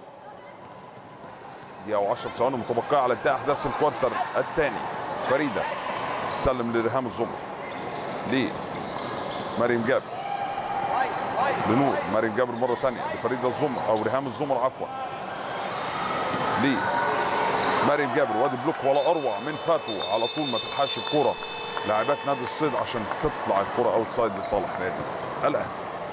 دقيقه و10 ثواني متبقيه على انتهاء احداث الكوارتر الثاني فريده سلم لريهام الزمر ليه مريم جابر لنور مريم جابر مره ثانيه لفريده الزمر او ريهام الزمر عفوا ليه مريم جابر وادي بلوك ولا اروع من فاتو على طول ما تلحقش الكوره لاعبات نادي الصيد عشان تطلع الكره اوت سايد لصالح نادي الاهلي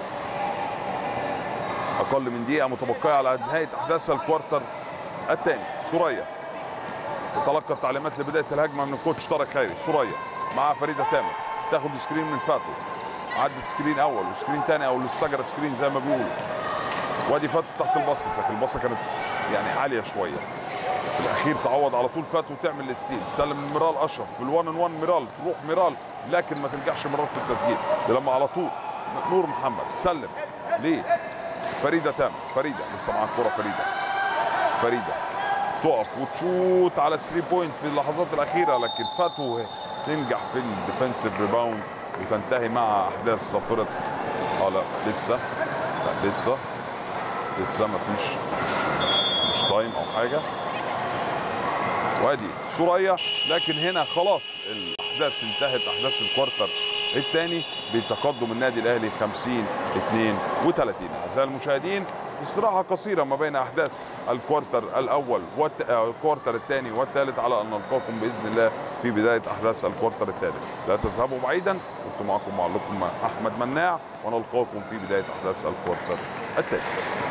اقل من دقيقه متبقيه على نهايه احداث الكوارتر الثاني سوريا تتلقى التعليمات لبدايه الهجمه من الكوتش طارق خيري سوريا مع فريده تامر تاخد سكرين من فاتو عدت سكرين اول وسكرين ثاني او الاستجر سكرين زي ما بيقولوا وادي فاتو تحت الباسكت لكن الباصه كانت يعني عاليه شويه في الاخير تعوض على طول فاتو وتعمل الستيل تسلم لميرال اشرف في الوان ان وان ميرال تروح ميرال لكن ما تنجحش ميرال في التسجيل ده لما على طول نور محمد سلم ليه فريده تامر فريده لسه معاها الكوره فريده فريده تقف وتشوت على 3 بوينت في اللحظات الاخيره لكن فاتو تنجح في الديفنسيف ريباوند وتنتهي مع احداث صافره اه لا لسه لا لسه لسه ما فيش مش, مش تايم او حاجه وادي سوريا لكن هنا خلاص الاحداث انتهت احداث الكوارتر الثاني بتقدم النادي الاهلي 50 32 اعزائي المشاهدين استراحة قصيرة ما بين أحداث الكوارتر الأول والكوارتر الثاني والثالث على أن نلقاكم بإذن الله في بداية أحداث الكوارتر الثالث لا تذهبوا بعيدا كنت معكم معلقكم أحمد مناع ونلقاكم في بداية أحداث الكوارتر الثالث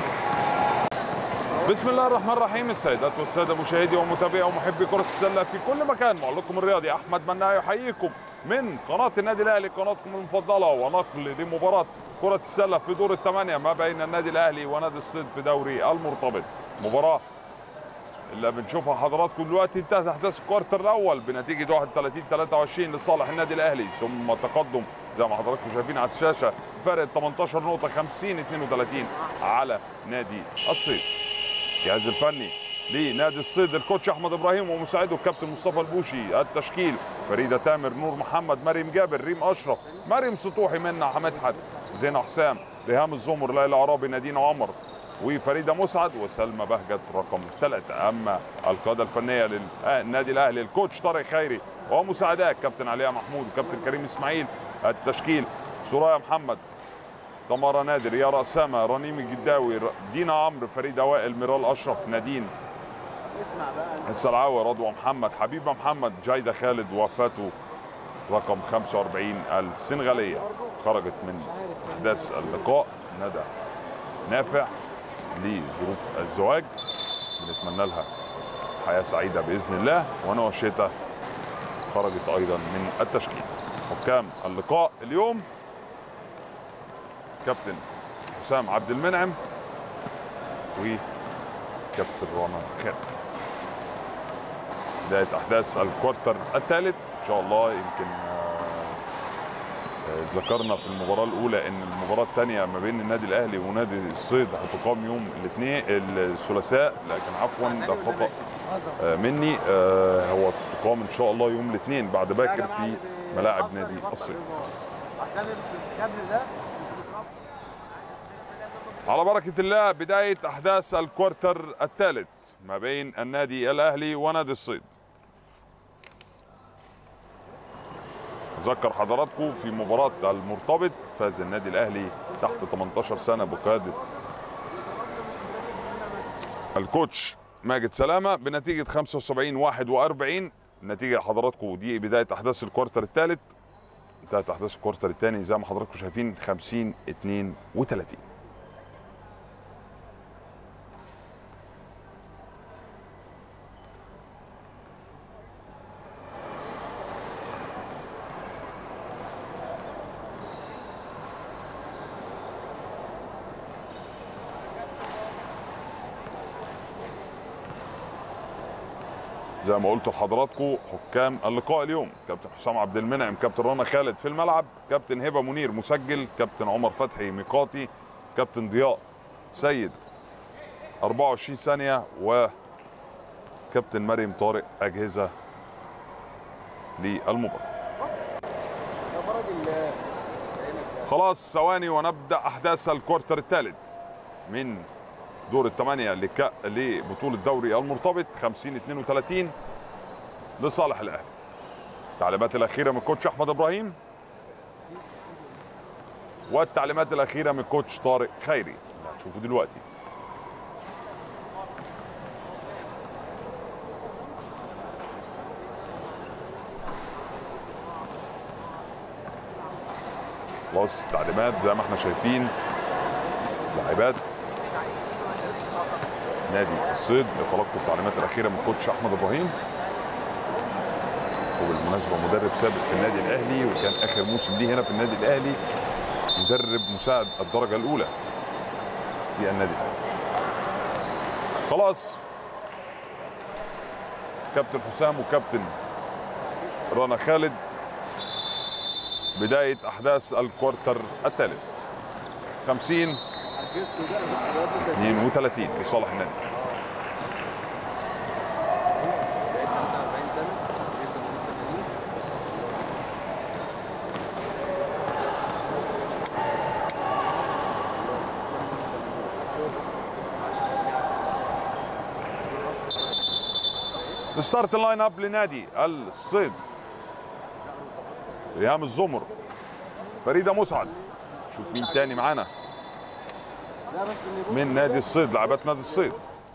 بسم الله الرحمن الرحيم السيدات والساده مشاهدي ومتابعي ومحبي كره السله في كل مكان معلقكم الرياضي احمد مناع يحييكم من قناه النادي الاهلي قناتكم المفضله ونقل لمباراه كره السله في دور الثمانيه ما بين النادي الاهلي ونادي الصيد في دوري المرتبط مباراه اللي بنشوفها حضراتكم دلوقتي انتهت احداث الكوارتر الاول بنتيجه 31 23 لصالح النادي الاهلي ثم تقدم زي ما حضراتكم شايفين على الشاشه فرق 18 نقطه 50 32 على نادي الصيد الجهاز الفني لنادي الصيد الكوتش احمد ابراهيم ومساعده الكابتن مصطفى البوشي التشكيل فريده تامر نور محمد مريم جابر ريم اشرف مريم سطوحي منى مدحت زينة حسام ريهام الزمر ليلى عرابي نادين عمر وفريده مسعد وسلمى بهجت رقم ثلاثة اما القاده الفنيه للنادي الاهلي الكوتش طارق خيري ومساعداه كابتن عليا محمود وكابتن كريم اسماعيل التشكيل سرايا محمد تمارا نادر يارا أسامة رنيم الجداوي دينا عمرو فريدة وائل ميرال أشرف نادين السلعاوي رضوى محمد حبيبة محمد جايدة خالد وفاته رقم 45 السنغالية خرجت من أحداث اللقاء ندى نافع لظروف الزواج بنتمنى لها حياة سعيدة بإذن الله وانا وشيتا خرجت أيضا من التشكيل حكام اللقاء اليوم كابتن حسام عبد المنعم وكابتن رنا خالد بداية أحداث الكوارتر الثالث إن شاء الله يمكن ذكرنا في المباراة الأولى إن المباراة الثانية ما بين النادي الأهلي ونادي الصيد هتقام يوم الاثنين الثلاثاء لكن عفوا ده خطأ مني هو تقام إن شاء الله يوم الاثنين بعد باكر في ملاعب نادي الصيد عشان الكابل ده على بركة الله بداية أحداث الكوارتر الثالث ما بين النادي الأهلي ونادي الصيد أذكر حضراتكم في مباراة المرتبط فاز النادي الأهلي تحت 18 سنة بقيادة الكوتش ماجد سلامة بنتيجة 75 41 النتيجة حضراتكم دي بداية أحداث الكوارتر الثالث انتهت أحداث الكوارتر الثاني زي ما حضراتكم شايفين 50 32 زي ما قلت لحضراتكم حكام اللقاء اليوم كابتن حسام عبد المنعم كابتن رنا خالد في الملعب كابتن هبه منير مسجل كابتن عمر فتحي ميقاتي كابتن ضياء سيد 24 ثانيه وكابتن مريم طارق اجهزه للمباراه يا فرج الله خلاص ثواني ونبدا احداث الكوارتر الثالث من دور الثمانيه لك... لبطوله دوري المرتبط 50 32 لصالح الاهلي التعليمات الاخيره من كوتش احمد ابراهيم والتعليمات الاخيره من كوتش طارق خيري اللي هتشوفه دلوقتي خلاص تعليمات زي ما احنا شايفين لاعبات نادي الصيد يتلقوا التعليمات الاخيره من كوتش احمد ابراهيم وبالمناسبه مدرب سابق في النادي الاهلي وكان اخر موسم ليه هنا في النادي الاهلي مدرب مساعد الدرجه الاولى في النادي الاهلي خلاص كابتن حسام وكابتن رنا خالد بدايه احداث الكوارتر الثالث 50 عجزته ده الواد ده 32 لصالح النادي الأهلي. بقيت 45 سنه لسه من 80 الستارت لاين اب لنادي الصيد ريهام الزمر فريده مسعد شوف مين تاني معانا لا بس اللي بص من نادي الصيد لاعبات نادي الصيد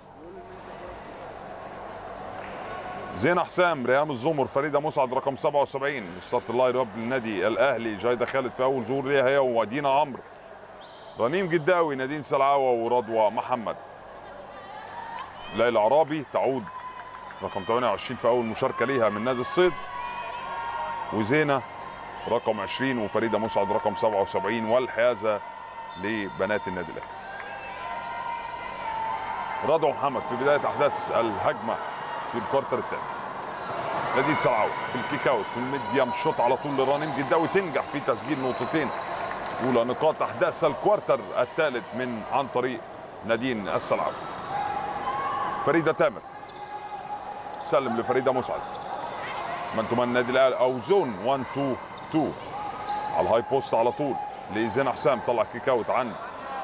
زينة حسام ريهام الزمر فريده مسعد رقم 77 الستارت لاين اب للنادي الاهلي جايده خالد في اول ظهور ليها هي ودينا عمرو رنيم جداوي نادين سلعاوه ورضوى محمد ليلى عرابي تعود رقم 28 في اول مشاركه ليها من نادي الصيد وزينه رقم 20 وفريده مسعد رقم 77 والحيازه لبنات النادي الاهلي رضوى محمد في بدايه احداث الهجمه في الكوارتر الثاني نادي سلعاوي في الكيك اوت في الميديم شوت على طول لرنيم جداوي تنجح في تسجيل نقطتين اولى نقاط احداث الكوارتر الثالث من عن طريق نادين السلعاوي فريده تامر سلم لفريده مسعد من تمان النادي الاهلي او زون 1 2 2 على الهاي بوست على طول لزين حسام طلع كيك اوت عند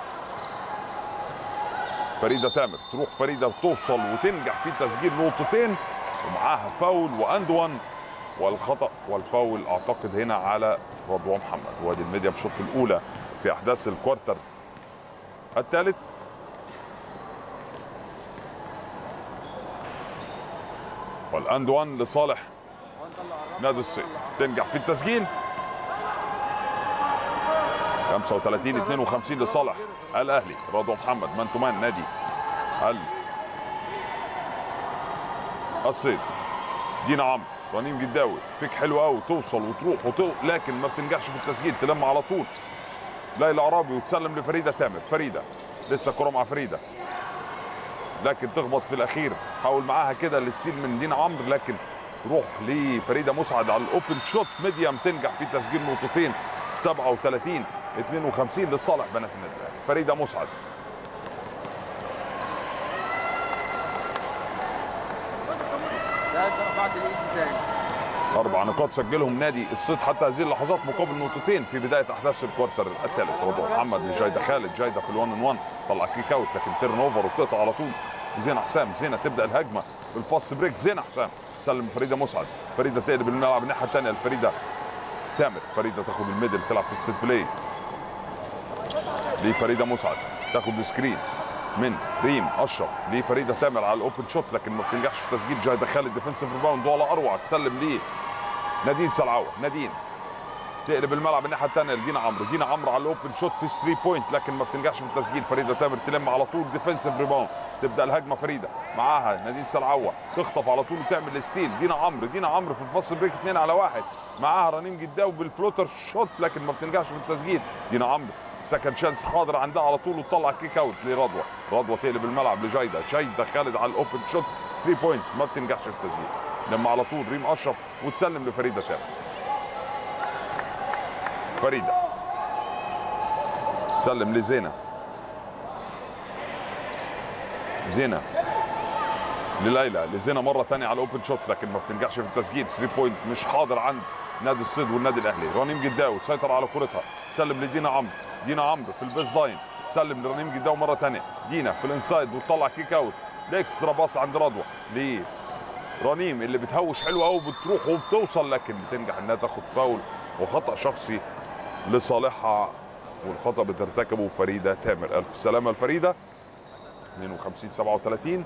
فريده تامر تروح فريده وتوصل وتنجح في تسجيل نقطتين ومعاها فاول واند وان والخطا والفاول اعتقد هنا على رضوى محمد وادي الميديم شوت الاولى في احداث الكوارتر الثالث والاند وان لصالح هو انت اللي قربت نادي الصيد تنجح في التسجيل 35 52 لصالح الاهلي رضوى محمد من تمان نادي ال الصيد دينا عمرو رنيم جداوي فيك حلو قوي توصل وتروح وتو... لكن ما بتنجحش في التسجيل تلم على طول ليلى عرابي وتسلم لفريده تامر فريده لسه كره مع فريده لكن تخبط في الاخير حاول معاها كده الستيل من دينا عمرو لكن تروح لفريده مسعد على الاوبن شوت ميديم تنجح في تسجيل نقطتين 37 52 لصالح بنات النادي الاهلي فريده مسعد لا انت رفعت الايد تاني اربع نقاط سجلهم نادي الصيد حتى هذه اللحظات مقابل نقطتين في بدايه احداث الكوارتر الثالث رضوى محمد لجايده خالد جايده في الوان ان وان طلع كيك اوت لكن تيرن اوفر وبتقطع على طول زينة حسام زينة تبدا الهجمه بالفاست بريك زينة حسام تسلم فريده مسعد فريده تقلب الملعب الناحيه الثانيه لفريده تامر فريده تاخد الميدل تلعب في السيت بلاي لفريده مسعد تاخد سكرين من ريم اشرف لفريده تامر على الاوبن شوت لكن ما بتنجحش في تسجيل جايده خالد ديفنسيف ريباوند ولا اروع تسلم ليه نادين سلعوه نادين تقلب الملعب الناحيه الثانيه لدينا عمرو دينا عمرو على الاوبن شوت في 3 بوينت لكن ما بتنجحش في التسجيل فريده تامر تلم على طول ديفنسيف ريباوند تبدا الهجمه فريده معاها نادين سلعوه تخطف على طول وتعمل الستيل دينا عمرو دينا عمرو في الفاست بريك 2 على واحد معاها رنيم جداوي بالفلوتر شوت لكن ما بتنجحش في التسجيل دينا عمرو سكند شانس حاضر عندها على طول وتطلع كيك اوت لرضوى رضوى تقلب الملعب لجايده جايده خالد على الاوبن شوت 3 بوينت ما بتنجحش في التسجيل لما على طول ريم اشرف وتسلم لفريده تامر فريده سلم لزينه زينه لليلى لزينه مره ثانيه على الاوبن شوت لكن ما بتنجحش في التسجيل 3 بوينت مش حاضر عند نادي الصيد والنادي الاهلي رنيم جداوي تسيطر على كرتها سلم لدينا عمرو دينا عمرو في البيز لاين سلم لرنيم جداوي مره ثانيه دينا في الانسايد وتطلع كيك اوت الاكسترا باص عند رضوى ليه رنيم اللي بتهوش حلو قوي بتروح وبتوصل لكن بتنجح انها تاخد فاول وخطا شخصي لصالحها والخطا بترتكبه فريده تامر الف سلامه لفريده 52 37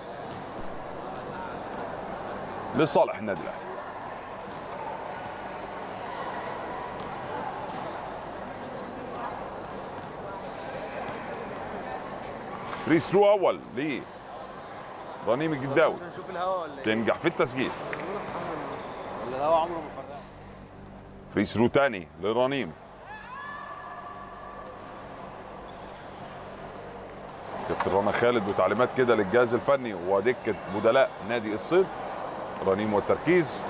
لصالح النادي الاهلي فري ثرو اول ليه رنيم الجداوي عشان نشوف الهوا ولا ايه؟ تنجح في التسجيل ولا الهوا عمره ما فرقع فري ثرو تاني لرنيم كابتن رنا خالد وتعليمات كده للجهاز الفني ودكه بدلاء نادي الصيد رنيم والتركيز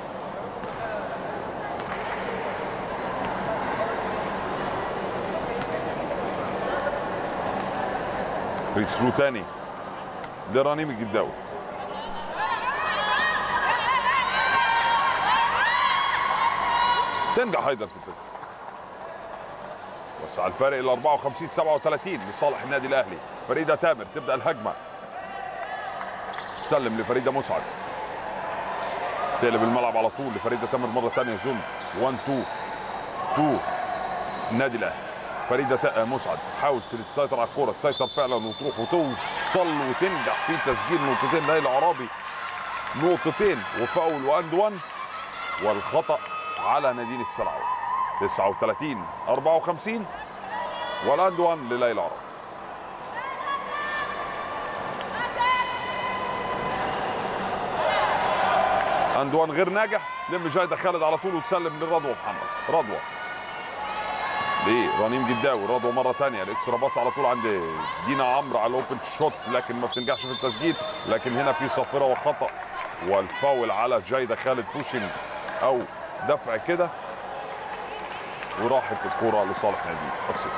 فري ثرو تاني لرنيم الجداوي تنجح ايضا في التسجيل وسع الفارق الى 54 37 لصالح النادي الاهلي فريده تامر تبدا الهجمه سلم لفريده مسعد تقلب الملعب على طول لفريده تامر مره ثانيه زوم 1 2 2 النادي الاهلي فريده تا- مسعد تحاول تسيطر على الكوره تسيطر فعلا وتروح وتوصل وتنجح في تسجيل نقطتين ليلى عرابي نقطتين وفاول واند 1 والخطا على نادين السلعوي 39 54 والاند 1 لليلى عرب اند 1 غير ناجح لم جايده خالد على طول وتسلم لرضوى محمد رضوى ليه رنيم جداوي رضوى مره ثانيه الاكسترا باص على طول عند دينا عمرو على الاوبن شوت لكن ما بتنجحش في التسجيل لكن هنا في صافره وخطا والفاول على جايده خالد بوشنج او دفع كده وراحت الكرة لصالح نادي الصيد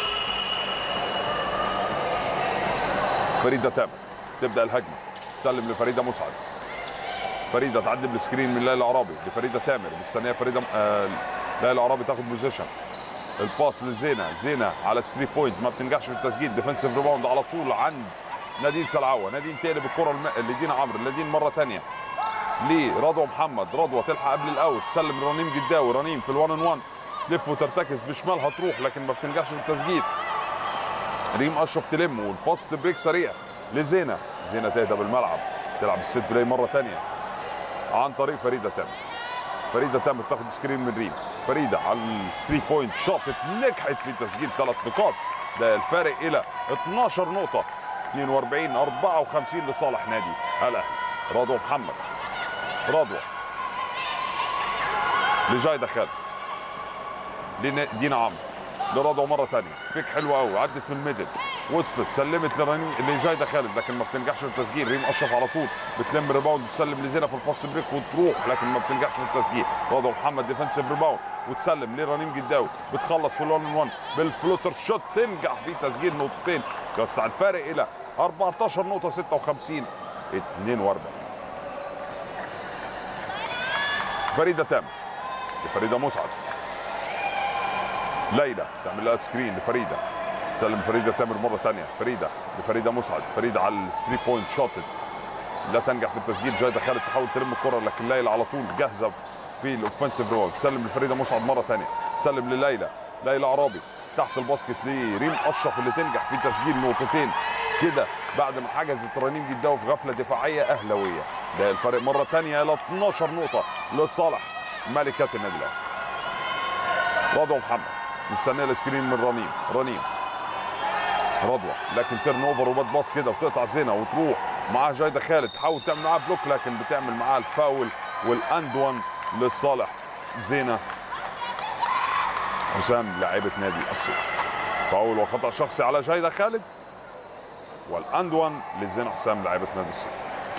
فريدة تامر تبدأ الهجمة سلم لفريدة مسعد فريدة تعدي بالسكرين من ليلى عرابي لفريدة تامر مستنية فريدة آه ليلى عرابي تاخد بوزيشن الباس لزينة زينة على 3 بوينت ما بتنجحش في التسجيل ديفنسيف ريباوند على طول عند نادين سلعوة نادين تقلب الكرة الم- لدينا عمرو لدين مرة تانية لرضوى محمد رضوى تلحق قبل الاوت تسلم لرنيم جداوي رنيم في الوان ان وان تلف وترتكز بشمالها تروح لكن ما بتنجحش في التسجيل ريم اشرف تلم والفاست بريك سريع لزينه زينه تهدى بالملعب تلعب السيت بلاي مره ثانيه عن طريق فريده تامر فريده تامر تاخد سكرين من ريم فريده على الثري بوينت شاطت نجحت في تسجيل ثلاث نقاط ده الفارق الى 12 نقطه 42 54 لصالح نادي الاهلي رضوى محمد رضوى لجايده خالد لنا- دينا عمرو لرضوى مره ثانيه فيك حلوه قوي عدت من الميدل وصلت سلمت لرنين لجايده خالد لكن ما بتنجحش في التسجيل ريم اشرف على طول بتلم ريباوند وتسلم لزينه في الفاست بريك وتروح لكن ما بتنجحش في التسجيل رضوى محمد ديفنسيف ريباوند وتسلم لرنيم جداوي بتخلص في الون 1 بالفلوتر شوت تنجح في تسجيل نقطتين يوسع الفارق الى 14 نقطه 56 42 فريده تامر لفريده مسعد ليلى تعمل لها سكرين لفريده تسلم فريده تامر مره ثانيه فريده لفريده مسعد فريده على الثري بوينت شوتد لا تنجح في التسجيل جايده خالد تحاول تلم الكره لكن ليلى على طول جاهزه في الاوفنسيف رول تسلم لفريده مسعد مره ثانيه تسلم لليلى ليلى عرابي تحت الباسكت لريم اشرف اللي تنجح في تسجيل نقطتين كده بعد ما حجزت رنيم جداوي في غفله دفاعيه اهلاويه ده الفرق مره ثانيه الى 12 نقطه لصالح ملكات النادي الاهلي رضوى محمد مستنيه السكرين من رنيم رنيم رضوى لكن تيرن اوفر وبات باص كده وتقطع زينه وتروح معاها جايده خالد تحاول تعمل معاها بلوك لكن بتعمل معاها الفاول والاند وان لصالح زينه حسام لاعبه نادي الصيد فاول وخطا شخصي على جايده خالد والاند وان لزينه حسام لاعبه نادي الصيد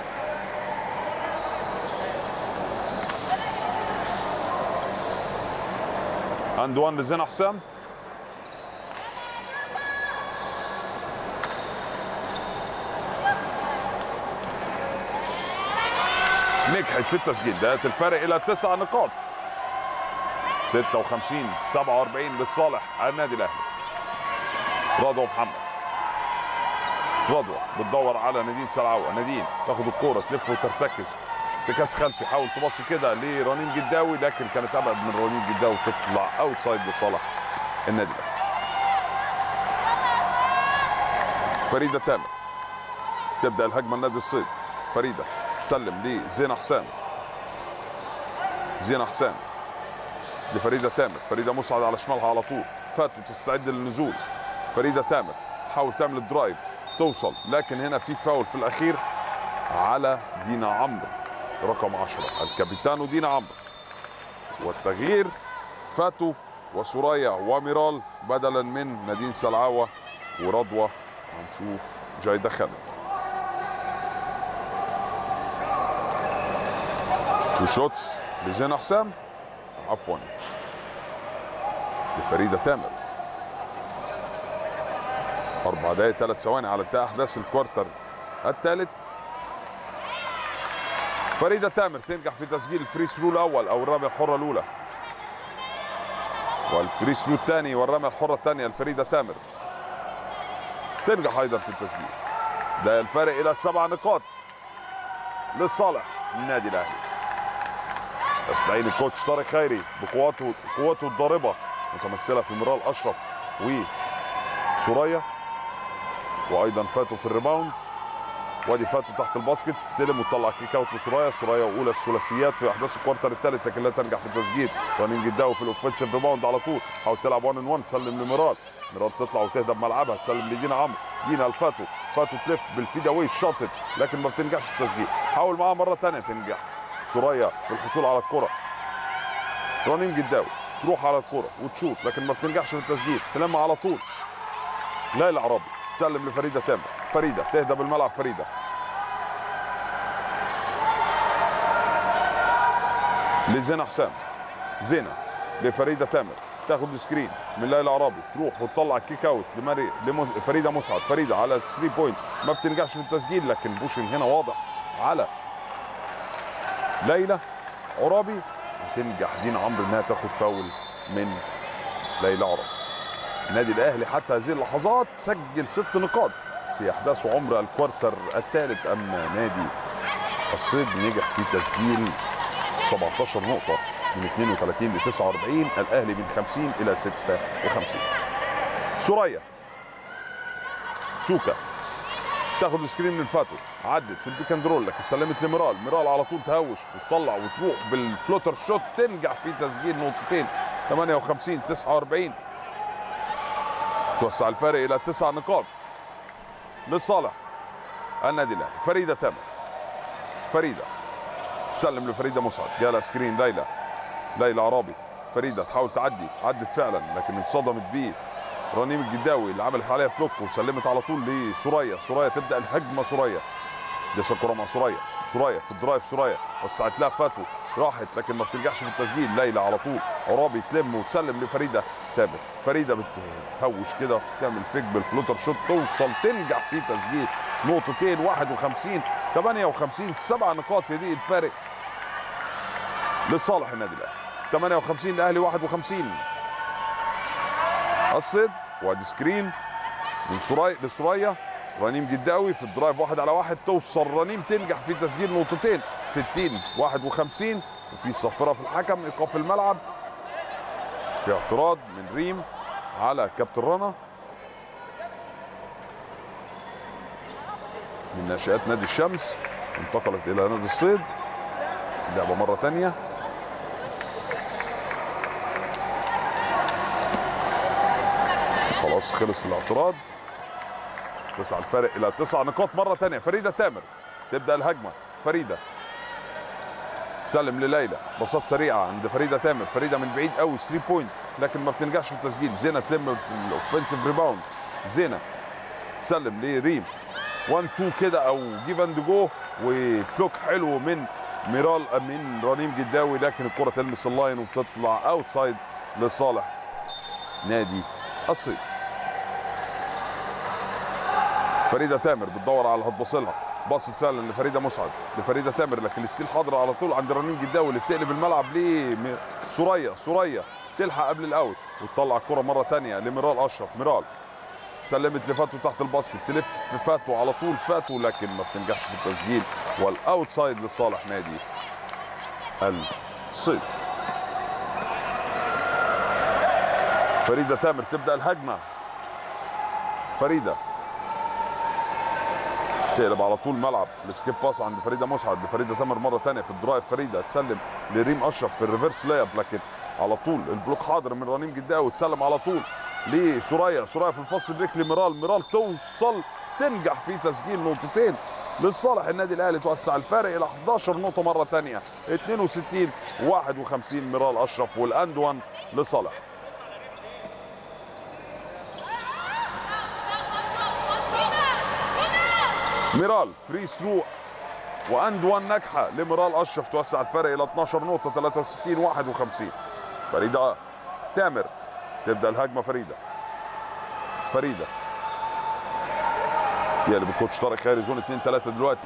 اند وان لزينه حسام نجحت في التسجيل ده الفارق الى تسع نقاط 56 47 لصالح النادي الاهلي رضوى محمد رضوى بتدور على نادين سلعوه نادين تاخد الكوره تلف وترتكز ارتكاز خلفي حاول تبص كده لرنيم جداوي لكن كانت ابعد من رنيم جداوي تطلع اوت سايد لصالح النادي الاهلي فريده تامر تبدا الهجمه النادي الصيد فريده سلم لزينة حسام زينة حسام لفريدة تامر فريدة مسعد على شمالها على طول فاتو تستعد للنزول فريدة تامر حاول تعمل الدرايف توصل لكن هنا في فاول في الأخير على دينا عمرو رقم 10 الكابيتانو دينا عمرو والتغيير فاتو وسوريا وميرال بدلا من نادين سلعاوة ورضوى هنشوف جايدة خالد تو شوتس لزينة حسام عفوا لفريدة تامر أربع دقايق ثلاث ثواني على انتهاء أحداث الكوارتر الثالث فريدة تامر تنجح في تسجيل الفري ثرو الأول أو الرمية الحرة الأولى والفري ثرو الثاني والرمية الحرة الثانية لفريدة تامر تنجح أيضا في التسجيل ده الفارق إلى سبع نقاط لصالح النادي الأهلي يستعين الكوتش طارق خيري بقواته قوته الضاربه متمثله في مرال اشرف وسوريا وايضا فاتوا في الريباوند وادي فاتوا تحت الباسكت استلم وطلع كيك اوت لسوريا سوريا اولى الثلاثيات في احداث الكوارتر الثالث لكن لا تنجح في التسجيل رنين جداوي في الاوفنسيف ريباوند على طول حاول تلعب 1 ان 1 تسلم لميرال ميرال تطلع وتهدى بملعبها تسلم لدينا عمرو دينا لفاتو فاتو تلف بالفيدا واي شاطت لكن ما بتنجحش في التسجيل حاول معاها مره ثانيه تنجح سوريا في الحصول على الكره رنيم جداوي تروح على الكره وتشوط لكن ما بتنجحش في التسجيل تلم على طول ليلى عرابي تسلم لفريده تامر فريده تهدى بالملعب فريده لزينة حسام زينة لفريدة تامر تاخد سكرين من ليلى عرابي تروح وتطلع كيك اوت لمري لمز... فريده مسعد فريده على 3 بوينت ما بتنجحش في التسجيل لكن بوشن هنا واضح على ليلى عرابي وتنجح دينا عمرو انها تاخد فاول من ليلى عرابي النادي الاهلي حتى هذه اللحظات سجل ست نقاط في احداث عمر الكوارتر الثالث اما نادي الصيد نجح في تسجيل 17 نقطة من 32 ل 49 الأهلي من 50 إلى 56 سوريا سوكا تاخد سكرين من فاتو عدت في البيك اند رول لكن سلمت لميرال ميرال على طول تهوش وتطلع وتروح بالفلوتر شوت تنجح في تسجيل نقطتين 58 49 توسع الفارق الى تسع نقاط لصالح النادي الاهلي فريده تامر فريده سلم لفريده مسعد جالها سكرين ليلى ليلى عرابي فريده تحاول تعدي عدت فعلا لكن اتصدمت بيه رنيم الجداوي اللي عملت عليها بلوك وسلمت على طول لسوريا سوريا تبدا الهجمه سوريا لسه الكره مع سوريا سوريا في الدرايف سوريا وسعت لها فاتو راحت لكن ما بتنجحش في التسجيل ليلى على طول عرابي تلم وتسلم لفريده تامر فريده بتهوش كده تعمل فيك بالفلوتر شوت توصل تنجح في تسجيل نقطتين 51 58 سبع نقاط هي دي الفارق لصالح النادي الاهلي 58 الاهلي 51 الصيد وادي سكرين من سوريا لسوريا رنيم جداوي في الدرايف واحد على واحد توصل رنيم تنجح في تسجيل نقطتين 60 51 وفي صفرة في الحكم ايقاف الملعب في اعتراض من ريم على كابتن رنا من ناشئات نادي الشمس انتقلت الى نادي الصيد في اللعبه مره تانية خلاص خلص الاعتراض تسعة الفارق الى تسع نقاط مره تانية فريده تامر تبدا الهجمه فريده سلم لليلى باصات سريعه عند فريده تامر فريده من بعيد قوي 3 بوينت لكن ما بتنجحش في التسجيل زينه تلم في الاوفنسيف ريباوند زينه سلم لريم 1 2 كده او جيف اند جو وبلوك حلو من ميرال من رنيم جداوي لكن الكره تلمس اللاين وبتطلع اوتسايد لصالح نادي الصيد فريده تامر بتدور على هتبصلها باصت فعلا لفريده مسعد لفريده تامر لكن الستيل حاضر على طول عند رنيم جداوي اللي بتقلب الملعب ليه سوريا سوريا تلحق قبل الاوت وتطلع الكره مره ثانيه لميرال اشرف ميرال سلمت لفاتو تحت الباسكت تلف في فاتو على طول فاتو لكن ما بتنجحش في التسجيل والاوتسايد لصالح نادي الصيد فريده تامر تبدا الهجمه فريده تقلب على طول ملعب السكيب باس عند فريده مسعد لفريده تامر مره ثانيه في الدرايف فريده تسلم لريم اشرف في الريفرس لايب لكن على طول البلوك حاضر من رنيم جداوي وتسلم على طول لسوريا سوريا في الفص بريك لميرال ميرال توصل تنجح في تسجيل نقطتين لصالح النادي الاهلي توسع الفارق الى 11 نقطه مره ثانيه 62 51 ميرال اشرف والاند 1 لصالح ميرال فري ثرو واند 1 ناجحه لميرال اشرف توسع الفرق الى 12 نقطه 63 51 فريده تامر تبدا الهجمه فريده فريده يقلب الكوتش طارق خيري زون 2 3 دلوقتي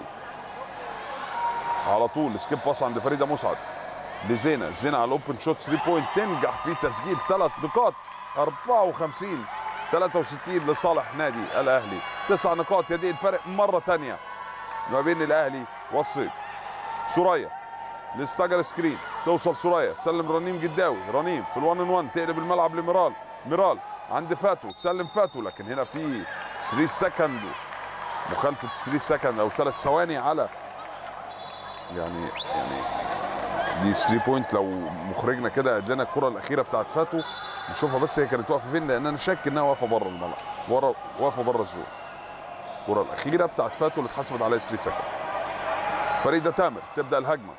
على طول سكيب باس عند فريده مسعد لزينه زينه على الاوبن شوت 3 بوينت تنجح في تسجيل ثلاث نقاط 54 63 لصالح نادي الاهلي تسع نقاط يدي الفرق مره ثانيه ما بين الاهلي والصيد سوريا لاستجر سكرين توصل سوريا تسلم رنيم جداوي رنيم في الوان ان 1 تقلب الملعب لميرال ميرال عند فاتو تسلم فاتو لكن هنا في 3 سكند مخالفه 3 سكند او 3 ثواني على يعني يعني دي 3 بوينت لو مخرجنا كده قد لنا الكره الاخيره بتاعت فاتو نشوفها بس هي كانت واقفه فين لان انا شاك انها واقفه بره الملعب ورا واقفه بره الزون الكره الاخيره بتاعت فاتو اللي اتحسبت عليها 3 سكند فريده تامر تبدا الهجمه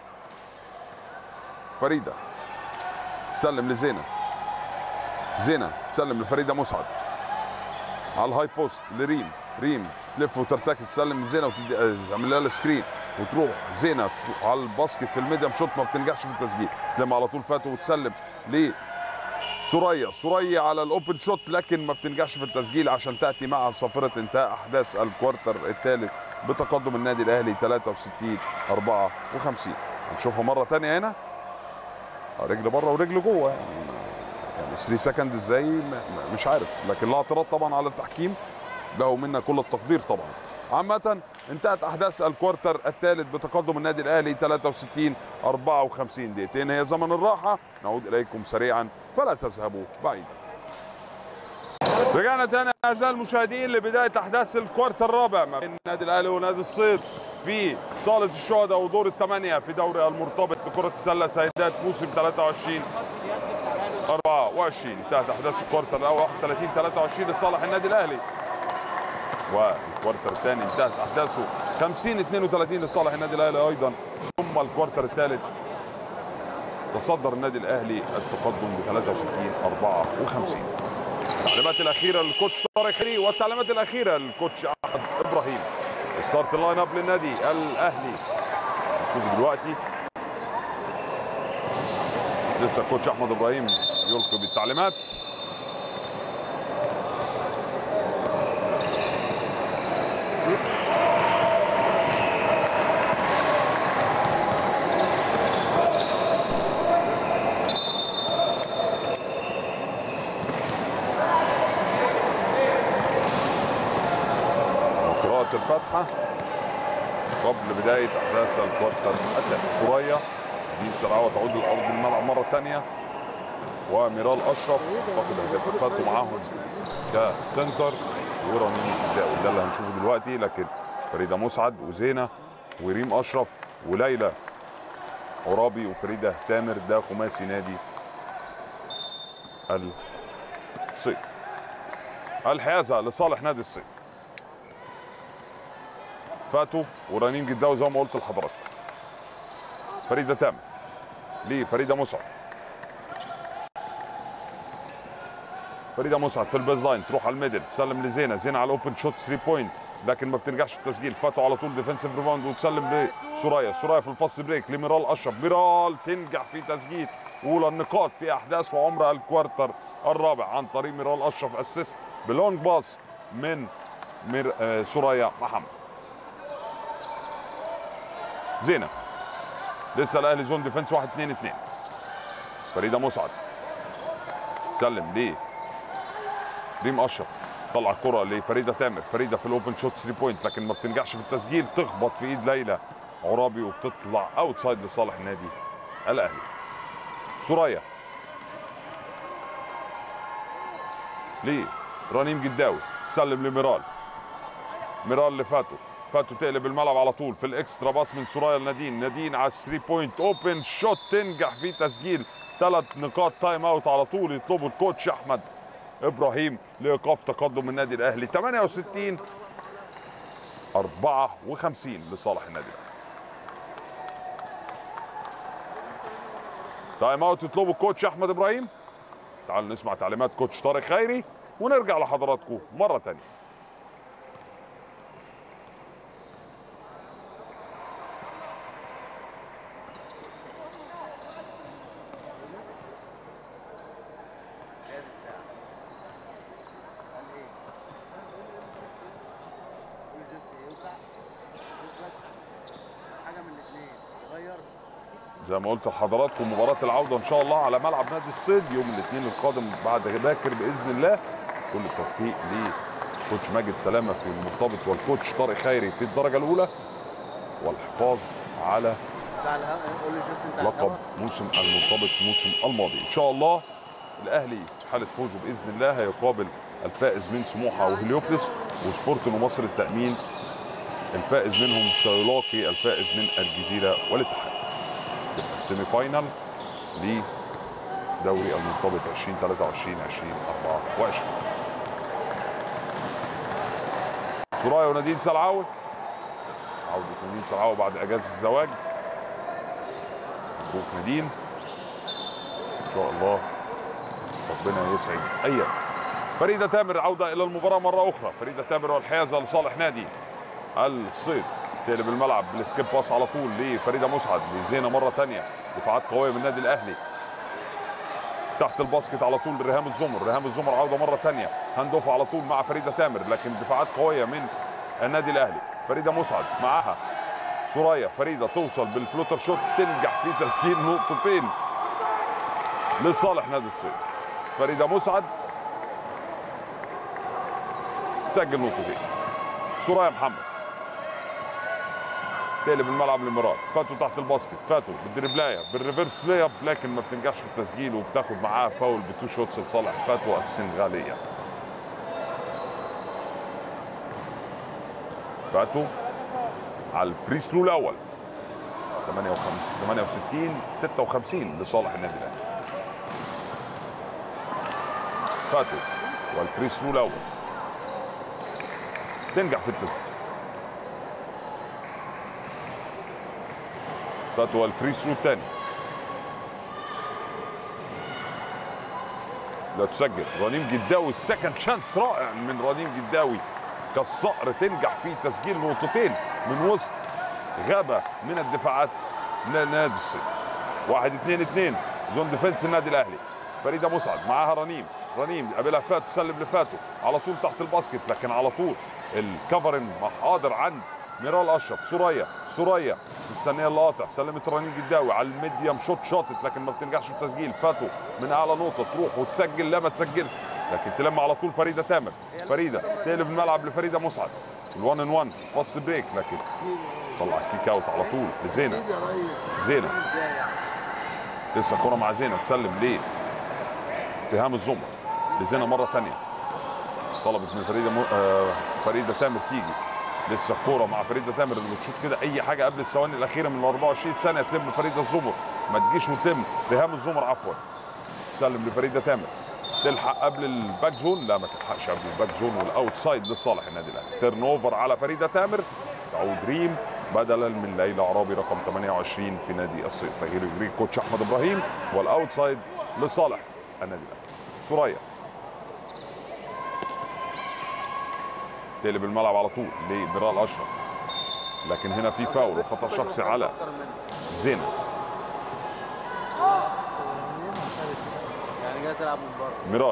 فريده سلم لزينه زينه تسلم لفريده مسعد على الهاي بوست لريم ريم تلف وترتكز تسلم لزينه وتعمل لها السكرين وتروح زينه تروح على الباسكت في الميديم شوت ما بتنجحش في التسجيل لما على طول فاتوا وتسلم ل سوريا سوريا على الاوبن شوت لكن ما بتنجحش في التسجيل عشان تاتي مع صافره انتهاء احداث الكوارتر الثالث بتقدم النادي الاهلي 63 54 هنشوفها مره ثانيه هنا رجل بره ورجل جوه يعني يعني 3 سكند ازاي مش عارف لكن لا اعتراض طبعا على التحكيم له منا كل التقدير طبعا عامة انتهت احداث الكوارتر الثالث بتقدم النادي الاهلي 63 54 دقيقتين هي زمن الراحة نعود اليكم سريعا فلا تذهبوا بعيدا رجعنا تاني اعزائي المشاهدين لبداية احداث الكوارتر الرابع ما بين النادي الاهلي ونادي الصيد في صالة الشهداء ودور الثمانية في دوري المرتبط لكرة السلة سيدات موسم 23 24 انتهت احداث الكوارتر الاول 31 23 لصالح النادي الاهلي والكوارتر الثاني انتهت احداثه 50 32 لصالح النادي الاهلي ايضا ثم الكوارتر الثالث تصدر النادي الاهلي التقدم ب 63 54 التعليمات الاخيره للكوتش طارق خيري والتعليمات الاخيره للكوتش احمد ابراهيم ستارت اللاين اب للنادي الاهلي نشوف دلوقتي لسه الكوتش احمد ابراهيم يلقي بالتعليمات قراءة الفاتحة قبل بداية أحداث الكوارتر الثاني سوريا دين سرعوة تعود لأرض الملعب مرة ثانية وميرال أشرف أعتقد هتبقى فاتوا معاهم كسنتر ورنين الداوي ده اللي هنشوفه دلوقتي لكن فريدة مسعد وزينة وريم أشرف وليلى عرابي وفريدة تامر ده خماسي نادي الصيد الحيازه لصالح نادي الصيد فاتوا ورنين جداوي زي ما قلت لحضراتكم فريده تامر ليه فريده مسعد فريده مسعد في البيز لاين تروح على الميدل تسلم لزينه زينه على الاوبن شوت 3 بوينت لكن ما بتنجحش في التسجيل فاتوا على طول ديفنسيف ريباوند وتسلم لسوريا سوريا في الفاست بريك لميرال اشرف ميرال تنجح في تسجيل اولى النقاط في احداث وعمر الكوارتر الرابع عن طريق ميرال اشرف اسيست بلونج باس من مير... آه سوريا محمد زينه لسه الاهلي زون ديفنس 1 2 2 فريده مسعد سلم ليه ريم اشرف طلع الكره لفريده تامر فريده في الاوبن شوت 3 بوينت لكن ما بتنجحش في التسجيل تخبط في ايد ليلى عرابي وبتطلع اوت سايد لصالح النادي الاهلي سوريا ليه رنيم جداوي سلم لميرال ميرال لفاتو فاتو تقلب الملعب على طول في الاكسترا باس من سوريا لنادين نادين على 3 بوينت اوبن شوت تنجح في تسجيل ثلاث نقاط تايم اوت على طول يطلبوا الكوتش احمد ابراهيم لايقاف تقدم النادي الاهلي 68 54 لصالح النادي الاهلي تايم اوت يطلبوا الكوتش احمد ابراهيم تعالوا نسمع تعليمات كوتش طارق خيري ونرجع لحضراتكم مره ثانيه زيادة الساعة قال ايه؟ قول جزء يوسع يثبت حاجة من الاثنين يغير زي ما قلت لحضراتكم مباراة العودة إن شاء الله على ملعب نادي الصيد يوم الاثنين القادم بعد باكر بإذن الله كل التوفيق لكوتش ماجد سلامة في المرتبط والكوتش طارق خيري في الدرجة الأولى والحفاظ على بتاع الهوا قول لي جزء انت لقب موسم المرتبط موسم الماضي إن شاء الله الأهلي في حالة فوزه بإذن الله هيقابل الفائز من سموحة وهليوبلس وسبورتنج ومصر التأمين الفائز منهم سيلاقي الفائز من الجزيرة والاتحاد تبقى السيمي فاينال لدوري المرتبط 2023 2024 سرايا ونادين سلعاوي عودة نادين سلعاوي بعد اجازة الزواج مبروك نادين ان شاء الله ربنا يسعد ايام فريدة تامر عودة الى المباراة مرة اخرى فريدة تامر والحيازة لصالح نادي الصيد تقلب الملعب بالسكيب باس على طول لفريده مسعد لزينه مره ثانيه دفاعات قويه من النادي الاهلي تحت الباسكت على طول ريهام الزمر ريهام الزمر عوده مره ثانيه هاند اوف على طول مع فريده تامر لكن دفاعات قويه من النادي الاهلي فريده مسعد معاها سوريا فريده توصل بالفلوتر شوت تنجح في تسجيل نقطتين لصالح نادي الصيد فريده مسعد سجل نقطتين سوريا محمد تقلب الملعب لمراد فاتوا تحت الباسكت فاتوا بالدربلايه بالريفرس لياب لكن ما بتنجحش في التسجيل وبتاخد معاه فاول بتو شوتس لصالح فاتوا السنغاليه فاتوا على الفري ثرو الاول 58 68 56 لصالح النادي الاهلي فاتوا والفري ثرو الاول تنجح في التسجيل فتوى الفري ثرو الثاني لا تسجل رنيم جداوي السكند شانس رائع من رنيم جداوي كالصقر تنجح في تسجيل نقطتين من وسط غابه من الدفاعات لنادي الصيد واحد اتنين اتنين زون ديفنس النادي الاهلي فريده مسعد معاها رنيم رنيم قابلها فاتو سلم لفاتو على طول تحت الباسكت لكن على طول الكفرن حاضر عند ميرال اشرف سوريا سوريا مستنيه القاطع سلمت رنين جداوي على الميديم شوت شاطت لكن ما بتنجحش في التسجيل فاتو من اعلى نقطه تروح وتسجل لا ما تسجلش لكن تلم على طول فريده تامر فريده تقلب الملعب لفريده مسعد الوان ان وان فاست بريك لكن طلع كيك اوت على طول لزينه زينه ازاي يعني لسه الكره مع زينه تسلم ليه ريهام الزمر لزينه مره ثانيه طلبت من فريده م... آه فريده تامر تيجي لسه الكوره مع فريده تامر اللي بتشوط كده اي حاجه قبل الثواني الاخيره من ال 24 ثانيه تلم فريده الزمر ما تجيش وتلم ريهام الزمر عفوا سلم لفريده تامر تلحق قبل الباك زون لا ما تلحقش قبل الباك زون والاوتسايد لصالح النادي الاهلي تيرن اوفر على فريده تامر تعود ريم بدلا من ليلى عرابي رقم 28 في نادي الصيد تغيير يجري كوتش احمد ابراهيم والاوتسايد لصالح النادي الاهلي سوريا تقلب الملعب على طول لميرال اشرف لكن هنا في فاول وخطا شخصي على زينه يعني جاي تلعب من بره ميرال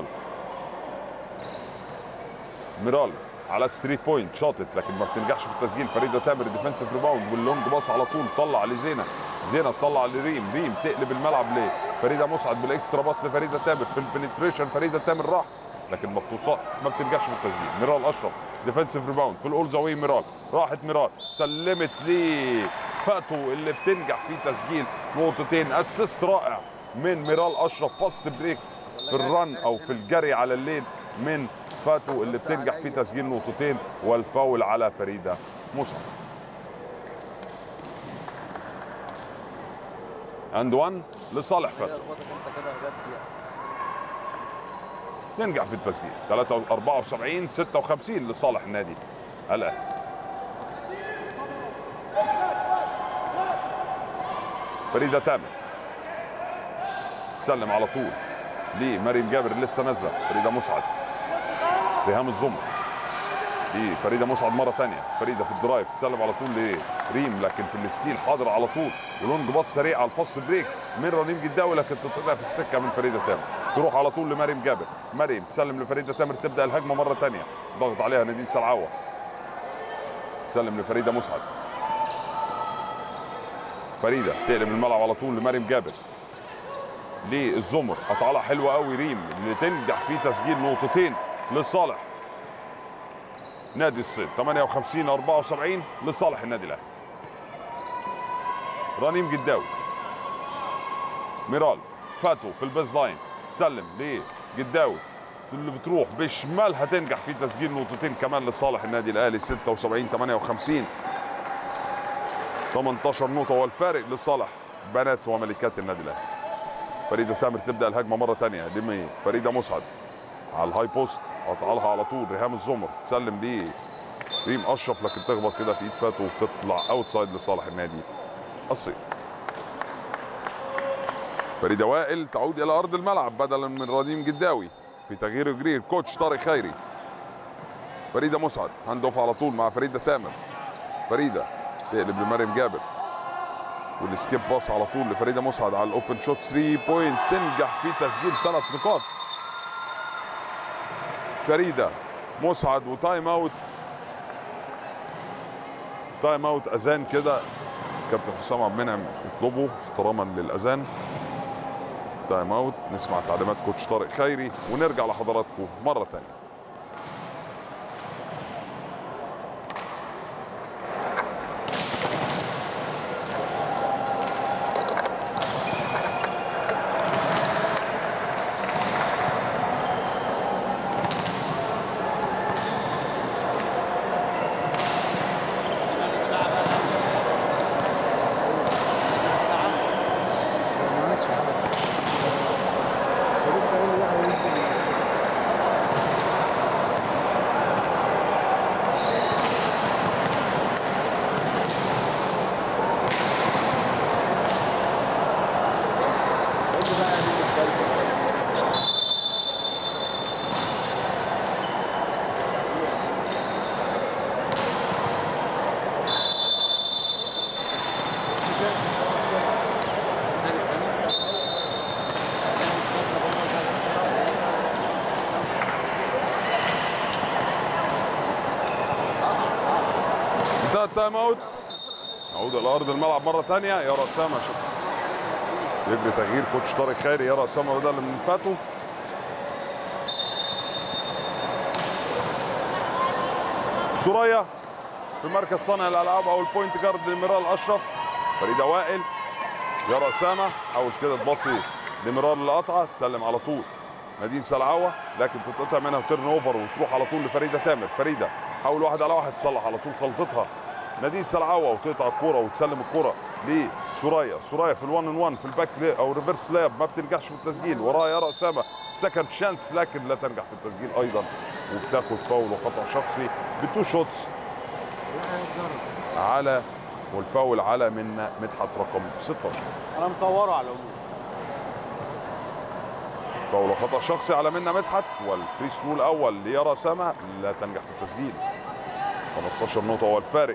ميرال على الثري بوينت شاطت لكن ما بتنجحش في التسجيل فريده تامر ديفensive ريباوند واللونج باص على طول طلع لزينه زينه تطلع لريم ريم تقلب الملعب لفريده مسعد بالاكسترا باص لفريده تامر في البنتريشن فريده تامر راح لكن ما بتوصل ما بتنجحش في التسجيل ميرال اشرف ديفensive ريباوند في الاول زاويه ميرال راحت ميرال سلمت لفاتو اللي بتنجح في تسجيل نقطتين اسيست رائع من ميرال اشرف فاست بريك في الرن او في الجري على الليل من فاتو اللي بتنجح في تسجيل نقطتين والفاول على فريده مسعد اند 1 لصالح هي فاتو اخبطك انت كده جت فيها تنجح في التسجيل 3 74 56 لصالح النادي الاهلي فريده تامر سلم على طول لمريم جابر اللي لسه نازله فريده مسعد ريهام الزمر دي فريده مسعد مره ثانيه فريده في الدرايف تسلم على طول لريم لكن في الستيل حاضر على طول ولونج باص سريع على الفاست بريك من رنيم جداوي لكن تتقطع في السكه من فريده تامر تروح على طول لمريم جابر مريم تسلم لفريده تامر تبدا الهجمه مره ثانيه ضغط عليها نادين سلعوه تسلم لفريده مسعد فريده تقلب الملعب على طول لمريم جابر للزمر قطعها حلوه قوي ريم اللي تنجح في تسجيل نقطتين لصالح نادي الصيد 58 74 لصالح النادي الاهلي رنيم جداوي ميرال فاتو في البيز لاين سلم لجداوي اللي بتروح بشمال هتنجح في تسجيل نقطتين كمان لصالح النادي الاهلي 76 58 18 نقطه والفارق لصالح بنات وملكات النادي الاهلي فريده تامر تبدا الهجمه مره ثانيه دي فريده مسعد على الهاي بوست قطع لها على طول ريهام الزمر تسلم ليه ريم اشرف لكن تخبط كده في ايد فاتو وتطلع اوتسايد لصالح النادي الصيد فريده وائل تعود الى ارض الملعب بدلا من رنيم جداوي في تغيير جرير كوتش طارق خيري فريده مسعد هاند اوف على طول مع فريده تامر فريده تقلب لمريم جابر والسكيب باص على طول لفريده مسعد على الاوبن شوت 3 بوينت تنجح في تسجيل ثلاث نقاط فريده مسعد وتايم اوت تايم اوت اذان كده كابتن حسام عبد المنعم يطلبه احتراما للاذان تايم اوت نسمع تعليمات كوتش طارق خيري ونرجع لحضراتكم مره ثانيه ما عملتش حاجه لسه قايل لا هينزل قول لي بقى يا نجم الكلب. انتهى التايم اوت نعود الى ارض الملعب مره ثانيه يرى اسامه شكرا يجري تغيير كوتش طارق خيري يرى اسامه بدل من فاتو سوريا في مركز صانع الالعاب او البوينت جارد لميرال اشرف فريده وائل يرى اسامه حاول كده تباصي لميرال اللي قطعه تسلم على طول نادين سلعوه لكن تتقطع منها وترن اوفر وتروح على طول لفريده تامر فريده حاول واحد على واحد تصلح على طول خلطتها نادين سلعوه وتقطع الكوره وتسلم الكوره لسوريا سوريا في الوان ان وان في الباك لي او ريفرس لاب ما بتنجحش في التسجيل وراها يارا اسامه سكند شانس لكن لا تنجح في التسجيل ايضا وبتاخد فاول وخطا شخصي بتو شوتس على والفاول على من مدحت رقم 16 انا مصوره على العموم فاول وخطا شخصي على منا مدحت والفري ثرو الاول ليارا سما لا تنجح في التسجيل 15 نقطه هو الفارق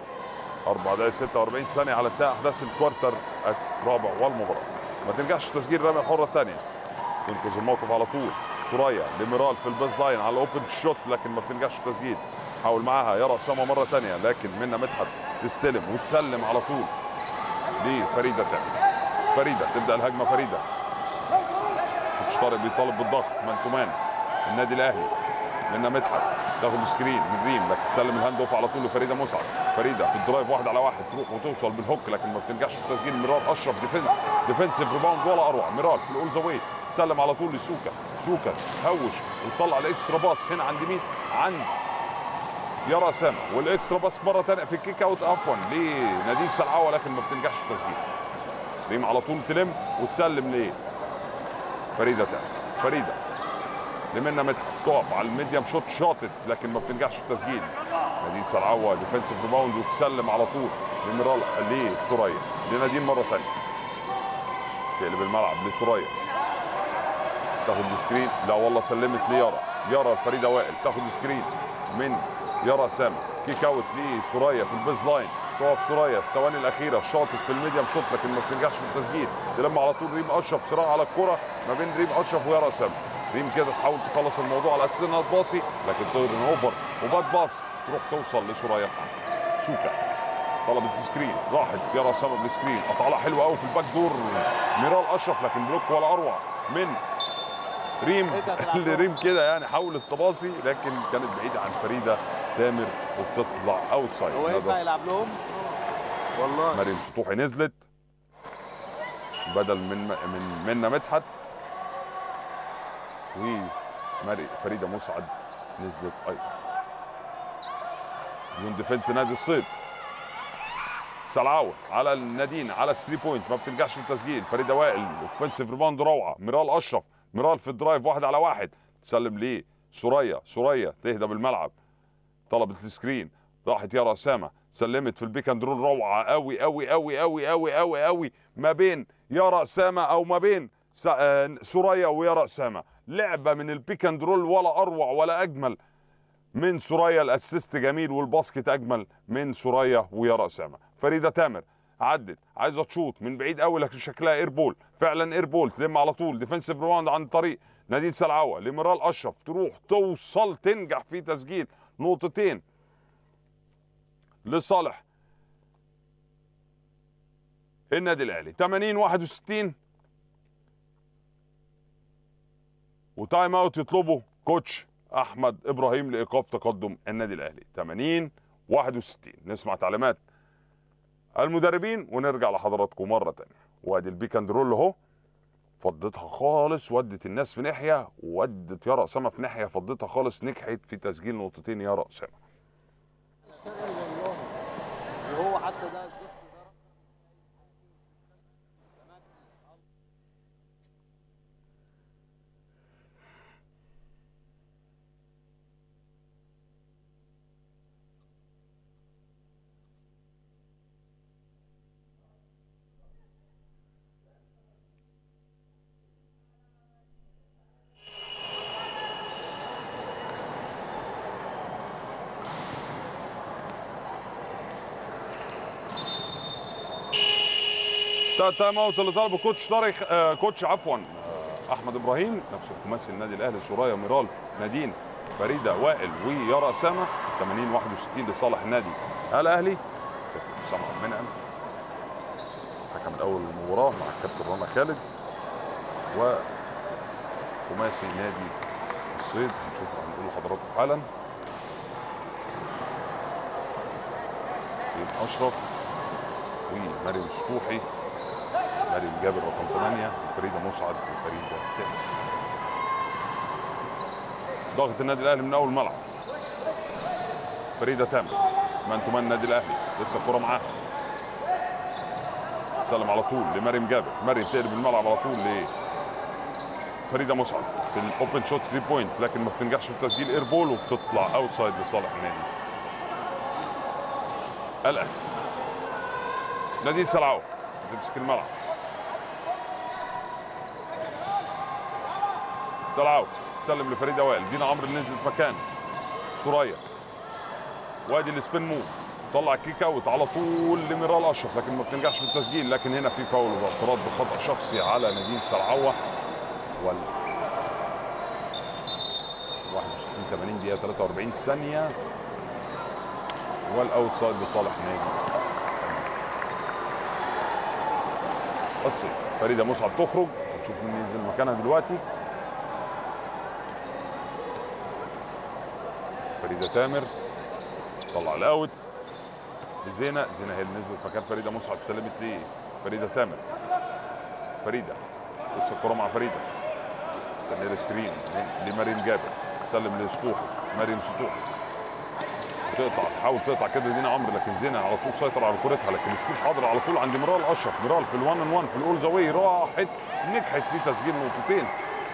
4 دقائق 46 ثانيه على انتهاء احداث الكوارتر الرابع والمباراه ما تنجحش في تسجيل الرميه الحره الثانيه تنقذ الموقف على طول سوريا لميرال في البيز لاين على الاوبن شوت لكن ما بتنجحش في التسجيل حاول معاها يارا سما مره ثانيه لكن منا مدحت تستلم وتسلم على طول لفريده تاني فريده تبدا الهجمه فريده كوتش طارق بيطالب بالضغط مان تو مان النادي الاهلي منى مدحت تاخد سكرين من ريم لكن تسلم الهاند اوف على طول لفريده مسعد فريده في الدرايف واحد على واحد تروح وتوصل بالهوك لكن ما بتنجحش في التسجيل ميرال اشرف ديفن ديفنسيف ريباوند ولا اروع ميرال في الاول ذا واي سلم على طول لسوكا سوكا هوش وطلع الاكسترا باس هنا عند مين؟ عند يارا سامة والاكسترا باس مره ثانيه في الكيك اوت عفوا لنادين سلعوه لكن ما بتنجحش في التسجيل ريم على طول تلم وتسلم ليه فريده تاني فريده لمنى مدحت تقف على الميديم شوت شاطت لكن ما بتنجحش في التسجيل نادين سلعوه ديفنسيف ريباوند وتسلم على طول لميرال لسوريا لنادين مره ثانيه تقلب الملعب لسوريا تاخد سكرين لا والله سلمت ليارا يارا فريده وائل تاخد سكرين من يارا سامة كيك اوت لسوريا في البيز لاين تقف سوريا الثواني الاخيره شاطت في الميديم شوت لكن ما بتنجحش في التسجيل تلم على طول ريم اشرف صراع على الكره ما بين ريم اشرف ويارا سامة ريم كده تحاول تخلص الموضوع على اساس انها تباصي لكن تقدر اوفر وباد باص تروح توصل لسوريا محمد سوكا طلبت سكرين راحت يارا سامة بالسكرين قطعها حلوه قوي في الباك دور ميرال اشرف لكن بلوك ولا اروع من ريم إيه ده تلعب اللي ريم كده يعني حاولت تباصي لكن كانت بعيده عن فريده تامر وبتطلع اوت سايد هو ينفع يلعب لهم؟ والله مريم سطوحي نزلت بدل من من منا مدحت ومري فريده مسعد نزلت ايضا زون ديفنس نادي الصيد سلعاوي على النادين على الثري بوينت ما بتنجحش في التسجيل فريده وائل اوفنسيف ريباوند روعه ميرال اشرف ميرال في الدرايف واحد على واحد تسلم ليه سوريا سوريا تهدى بالملعب طلبت السكرين راحت يارا اسامه سلمت في البيك اند رول روعه قوي قوي قوي قوي قوي قوي قوي ما بين يارا اسامه او ما بين س- آه، سوريا ويارا اسامه لعبه من البيك اند رول ولا اروع ولا اجمل من سوريا الاسيست جميل والباسكت اجمل من سوريا ويارا اسامه فريده تامر عدت عايزه تشوط من بعيد قوي لكن شكلها اير بول فعلا اير بول تلم على طول ديفنسيف ريباوند عن طريق نادين سلعوه لميرال اشرف تروح توصل تنجح في تسجيل نقطتين لصالح النادي الاهلي 80 61 وتايم اوت يطلبه كوتش احمد ابراهيم لايقاف تقدم النادي الاهلي 80 61 نسمع تعليمات المدربين ونرجع لحضراتكم مره تانية وادي البيك اند رول اهو فضتها خالص ودت الناس في ناحيه وودت يارا اسامه في ناحيه فضتها خالص نجحت في تسجيل نقطتين يارا اسامه اشتغل والله وهو حتى ده الزفت ده تا- تايم اوت اللي طلبه كوتش طارق آه كوتش عفوا آه احمد ابراهيم نفس الخماسي النادي الاهلي سوريا ميرال نادين فريده وائل ويارا اسامه 80 61 لصالح النادي الاهلي كابتن حسام عبد المنعم حكم الاول المباراه مع الكابتن رنا خالد وخماسي نادي الصيد هنشوف هنقول لحضراتكم حالا ريم اشرف ومريم سطوحي مريم جابر رقم 8 وفريده مسعد وفريده تاني ضغط النادي الاهلي من اول ملعب فريده تامر مان تو مان النادي الاهلي لسه الكره معاها سلم على طول لمريم جابر مريم تقلب الملعب على طول ل فريده مسعد في الاوبن شوت 3 بوينت لكن ما بتنجحش في التسجيل اير بول وبتطلع اوتسايد لصالح النادي الاهلي نادين سلعاوي بتمسك الملعب سلعاوي سلم لفريده وائل دينا عمرو اللي نزلت مكان سوريا وادي السبين موف طلع كيك اوت على طول لميرال اشرف لكن ما بتنجحش في التسجيل لكن هنا في فاول واعتراض بخطا شخصي على نادين سلعوه وال 61 80 دقيقه 43 ثانيه والاوتسايد لصالح نادي الصيد فريده مسعد تخرج نشوف مين ينزل مكانها دلوقتي فريده تامر طلع الاوت لزينه زينه هي اللي نزلت مكان فريده مسعد سلمت ليه فريده تامر فريده لسه الكره مع فريده استنى السكرين لمريم جابر سلم لسطوحي مريم سطوحي تقطع تحاول تقطع كده دينا عمرو لكن زينه على طول سيطر على كورتها لكن الستيل حاضر على طول عند مرال اشرف مرال في الوان ان وان في الاول زاويه راحت نجحت في تسجيل نقطتين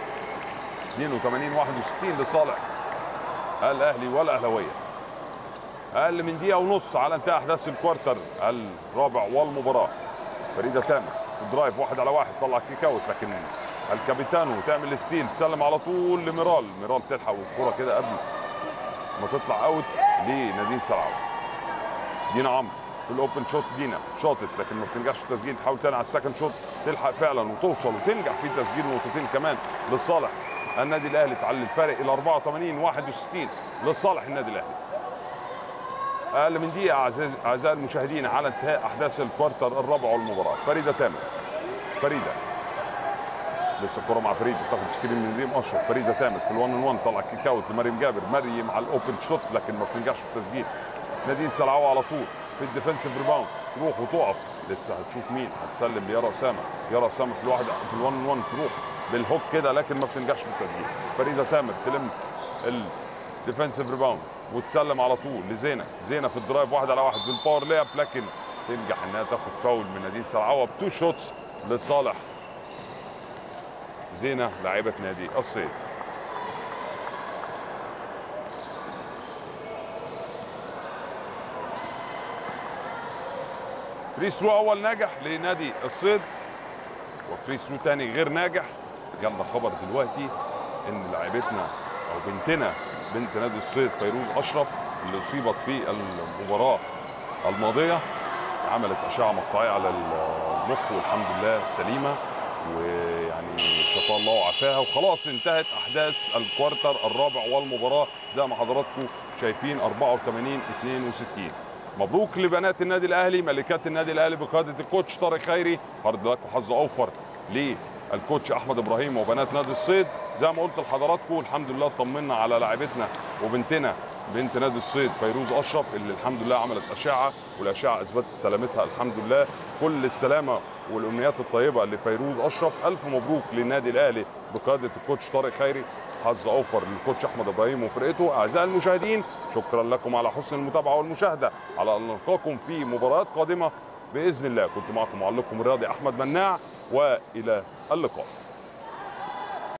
82 61 لصالح الاهلي والاهلاويه اقل من دقيقه ونص على انتهاء احداث الكوارتر الرابع والمباراه فريده تامر في درايف واحد على واحد طلع كيك اوت لكن الكابيتانو تعمل ستيل تسلم على طول لميرال ميرال تلحق والكره كده قبل ما تطلع اوت لنادين سلعوي دينا عمرو في الاوبن شوت دينا شاطت لكن ما بتنجحش في التسجيل تحاول تاني على السكند شوت تلحق فعلا وتوصل وتنجح في تسجيل نقطتين كمان لصالح النادي الاهلي تعلي الفارق الى 84 61 لصالح النادي الاهلي اقل من دقيقه أعزائي- اعزائي المشاهدين على انتهاء احداث الكوارتر الرابع والمباراه فريده تامر فريده لسه الكره مع فريده تاخد سكرين من ريم اشرف فريده تامر في الوان ان وان طلع كيك اوت لمريم جابر مريم على الاوبن شوت لكن ما بتنجحش في التسجيل نادين سلعوه على طول في الديفنسيف ريباوند تروح وتقف لسه هتشوف مين هتسلم ليارا اسامه يارا اسامه في الواحد في الوان ان وان تروح بالهوك كده لكن ما بتنجحش في التسجيل فريده تامر تلم الديفنسيف ريباوند وتسلم على طول لزينه زينه في الدرايف واحد على واحد بالباور لياب لكن تنجح انها تاخد فاول من نادين سلعوه بتو شوتس لصالح زينه لاعبه نادي الصيد فري ثرو اول ناجح لنادي الصيد وفري ثرو تاني غير ناجح جالنا خبر دلوقتي ان لاعبتنا او بنتنا بنت نادي الصيد فيروز اشرف اللي اصيبت في المباراه الماضيه عملت اشعه مقطعيه على المخ والحمد لله سليمه ويعني شفاء الله وعافاها وخلاص انتهت احداث الكوارتر الرابع والمباراه زي ما حضراتكم شايفين 84 62 مبروك لبنات النادي الاهلي ملكات النادي الاهلي بقياده الكوتش طارق خيري هارد لك وحظ اوفر للكوتش احمد ابراهيم وبنات نادي الصيد زي ما قلت لحضراتكم الحمد لله طمنا على لاعبتنا وبنتنا بنت نادي الصيد فيروز اشرف اللي الحمد لله عملت اشعه والاشعه اثبتت سلامتها الحمد لله كل السلامه والامنيات الطيبه لفيروز اشرف الف مبروك للنادي الاهلي بقياده الكوتش طارق خيري حظ اوفر للكوتش احمد ابراهيم وفرقته اعزائي المشاهدين شكرا لكم على حسن المتابعه والمشاهده على ان نلقاكم في مباريات قادمه باذن الله كنت معكم معلقكم الرياضي احمد مناع والى اللقاء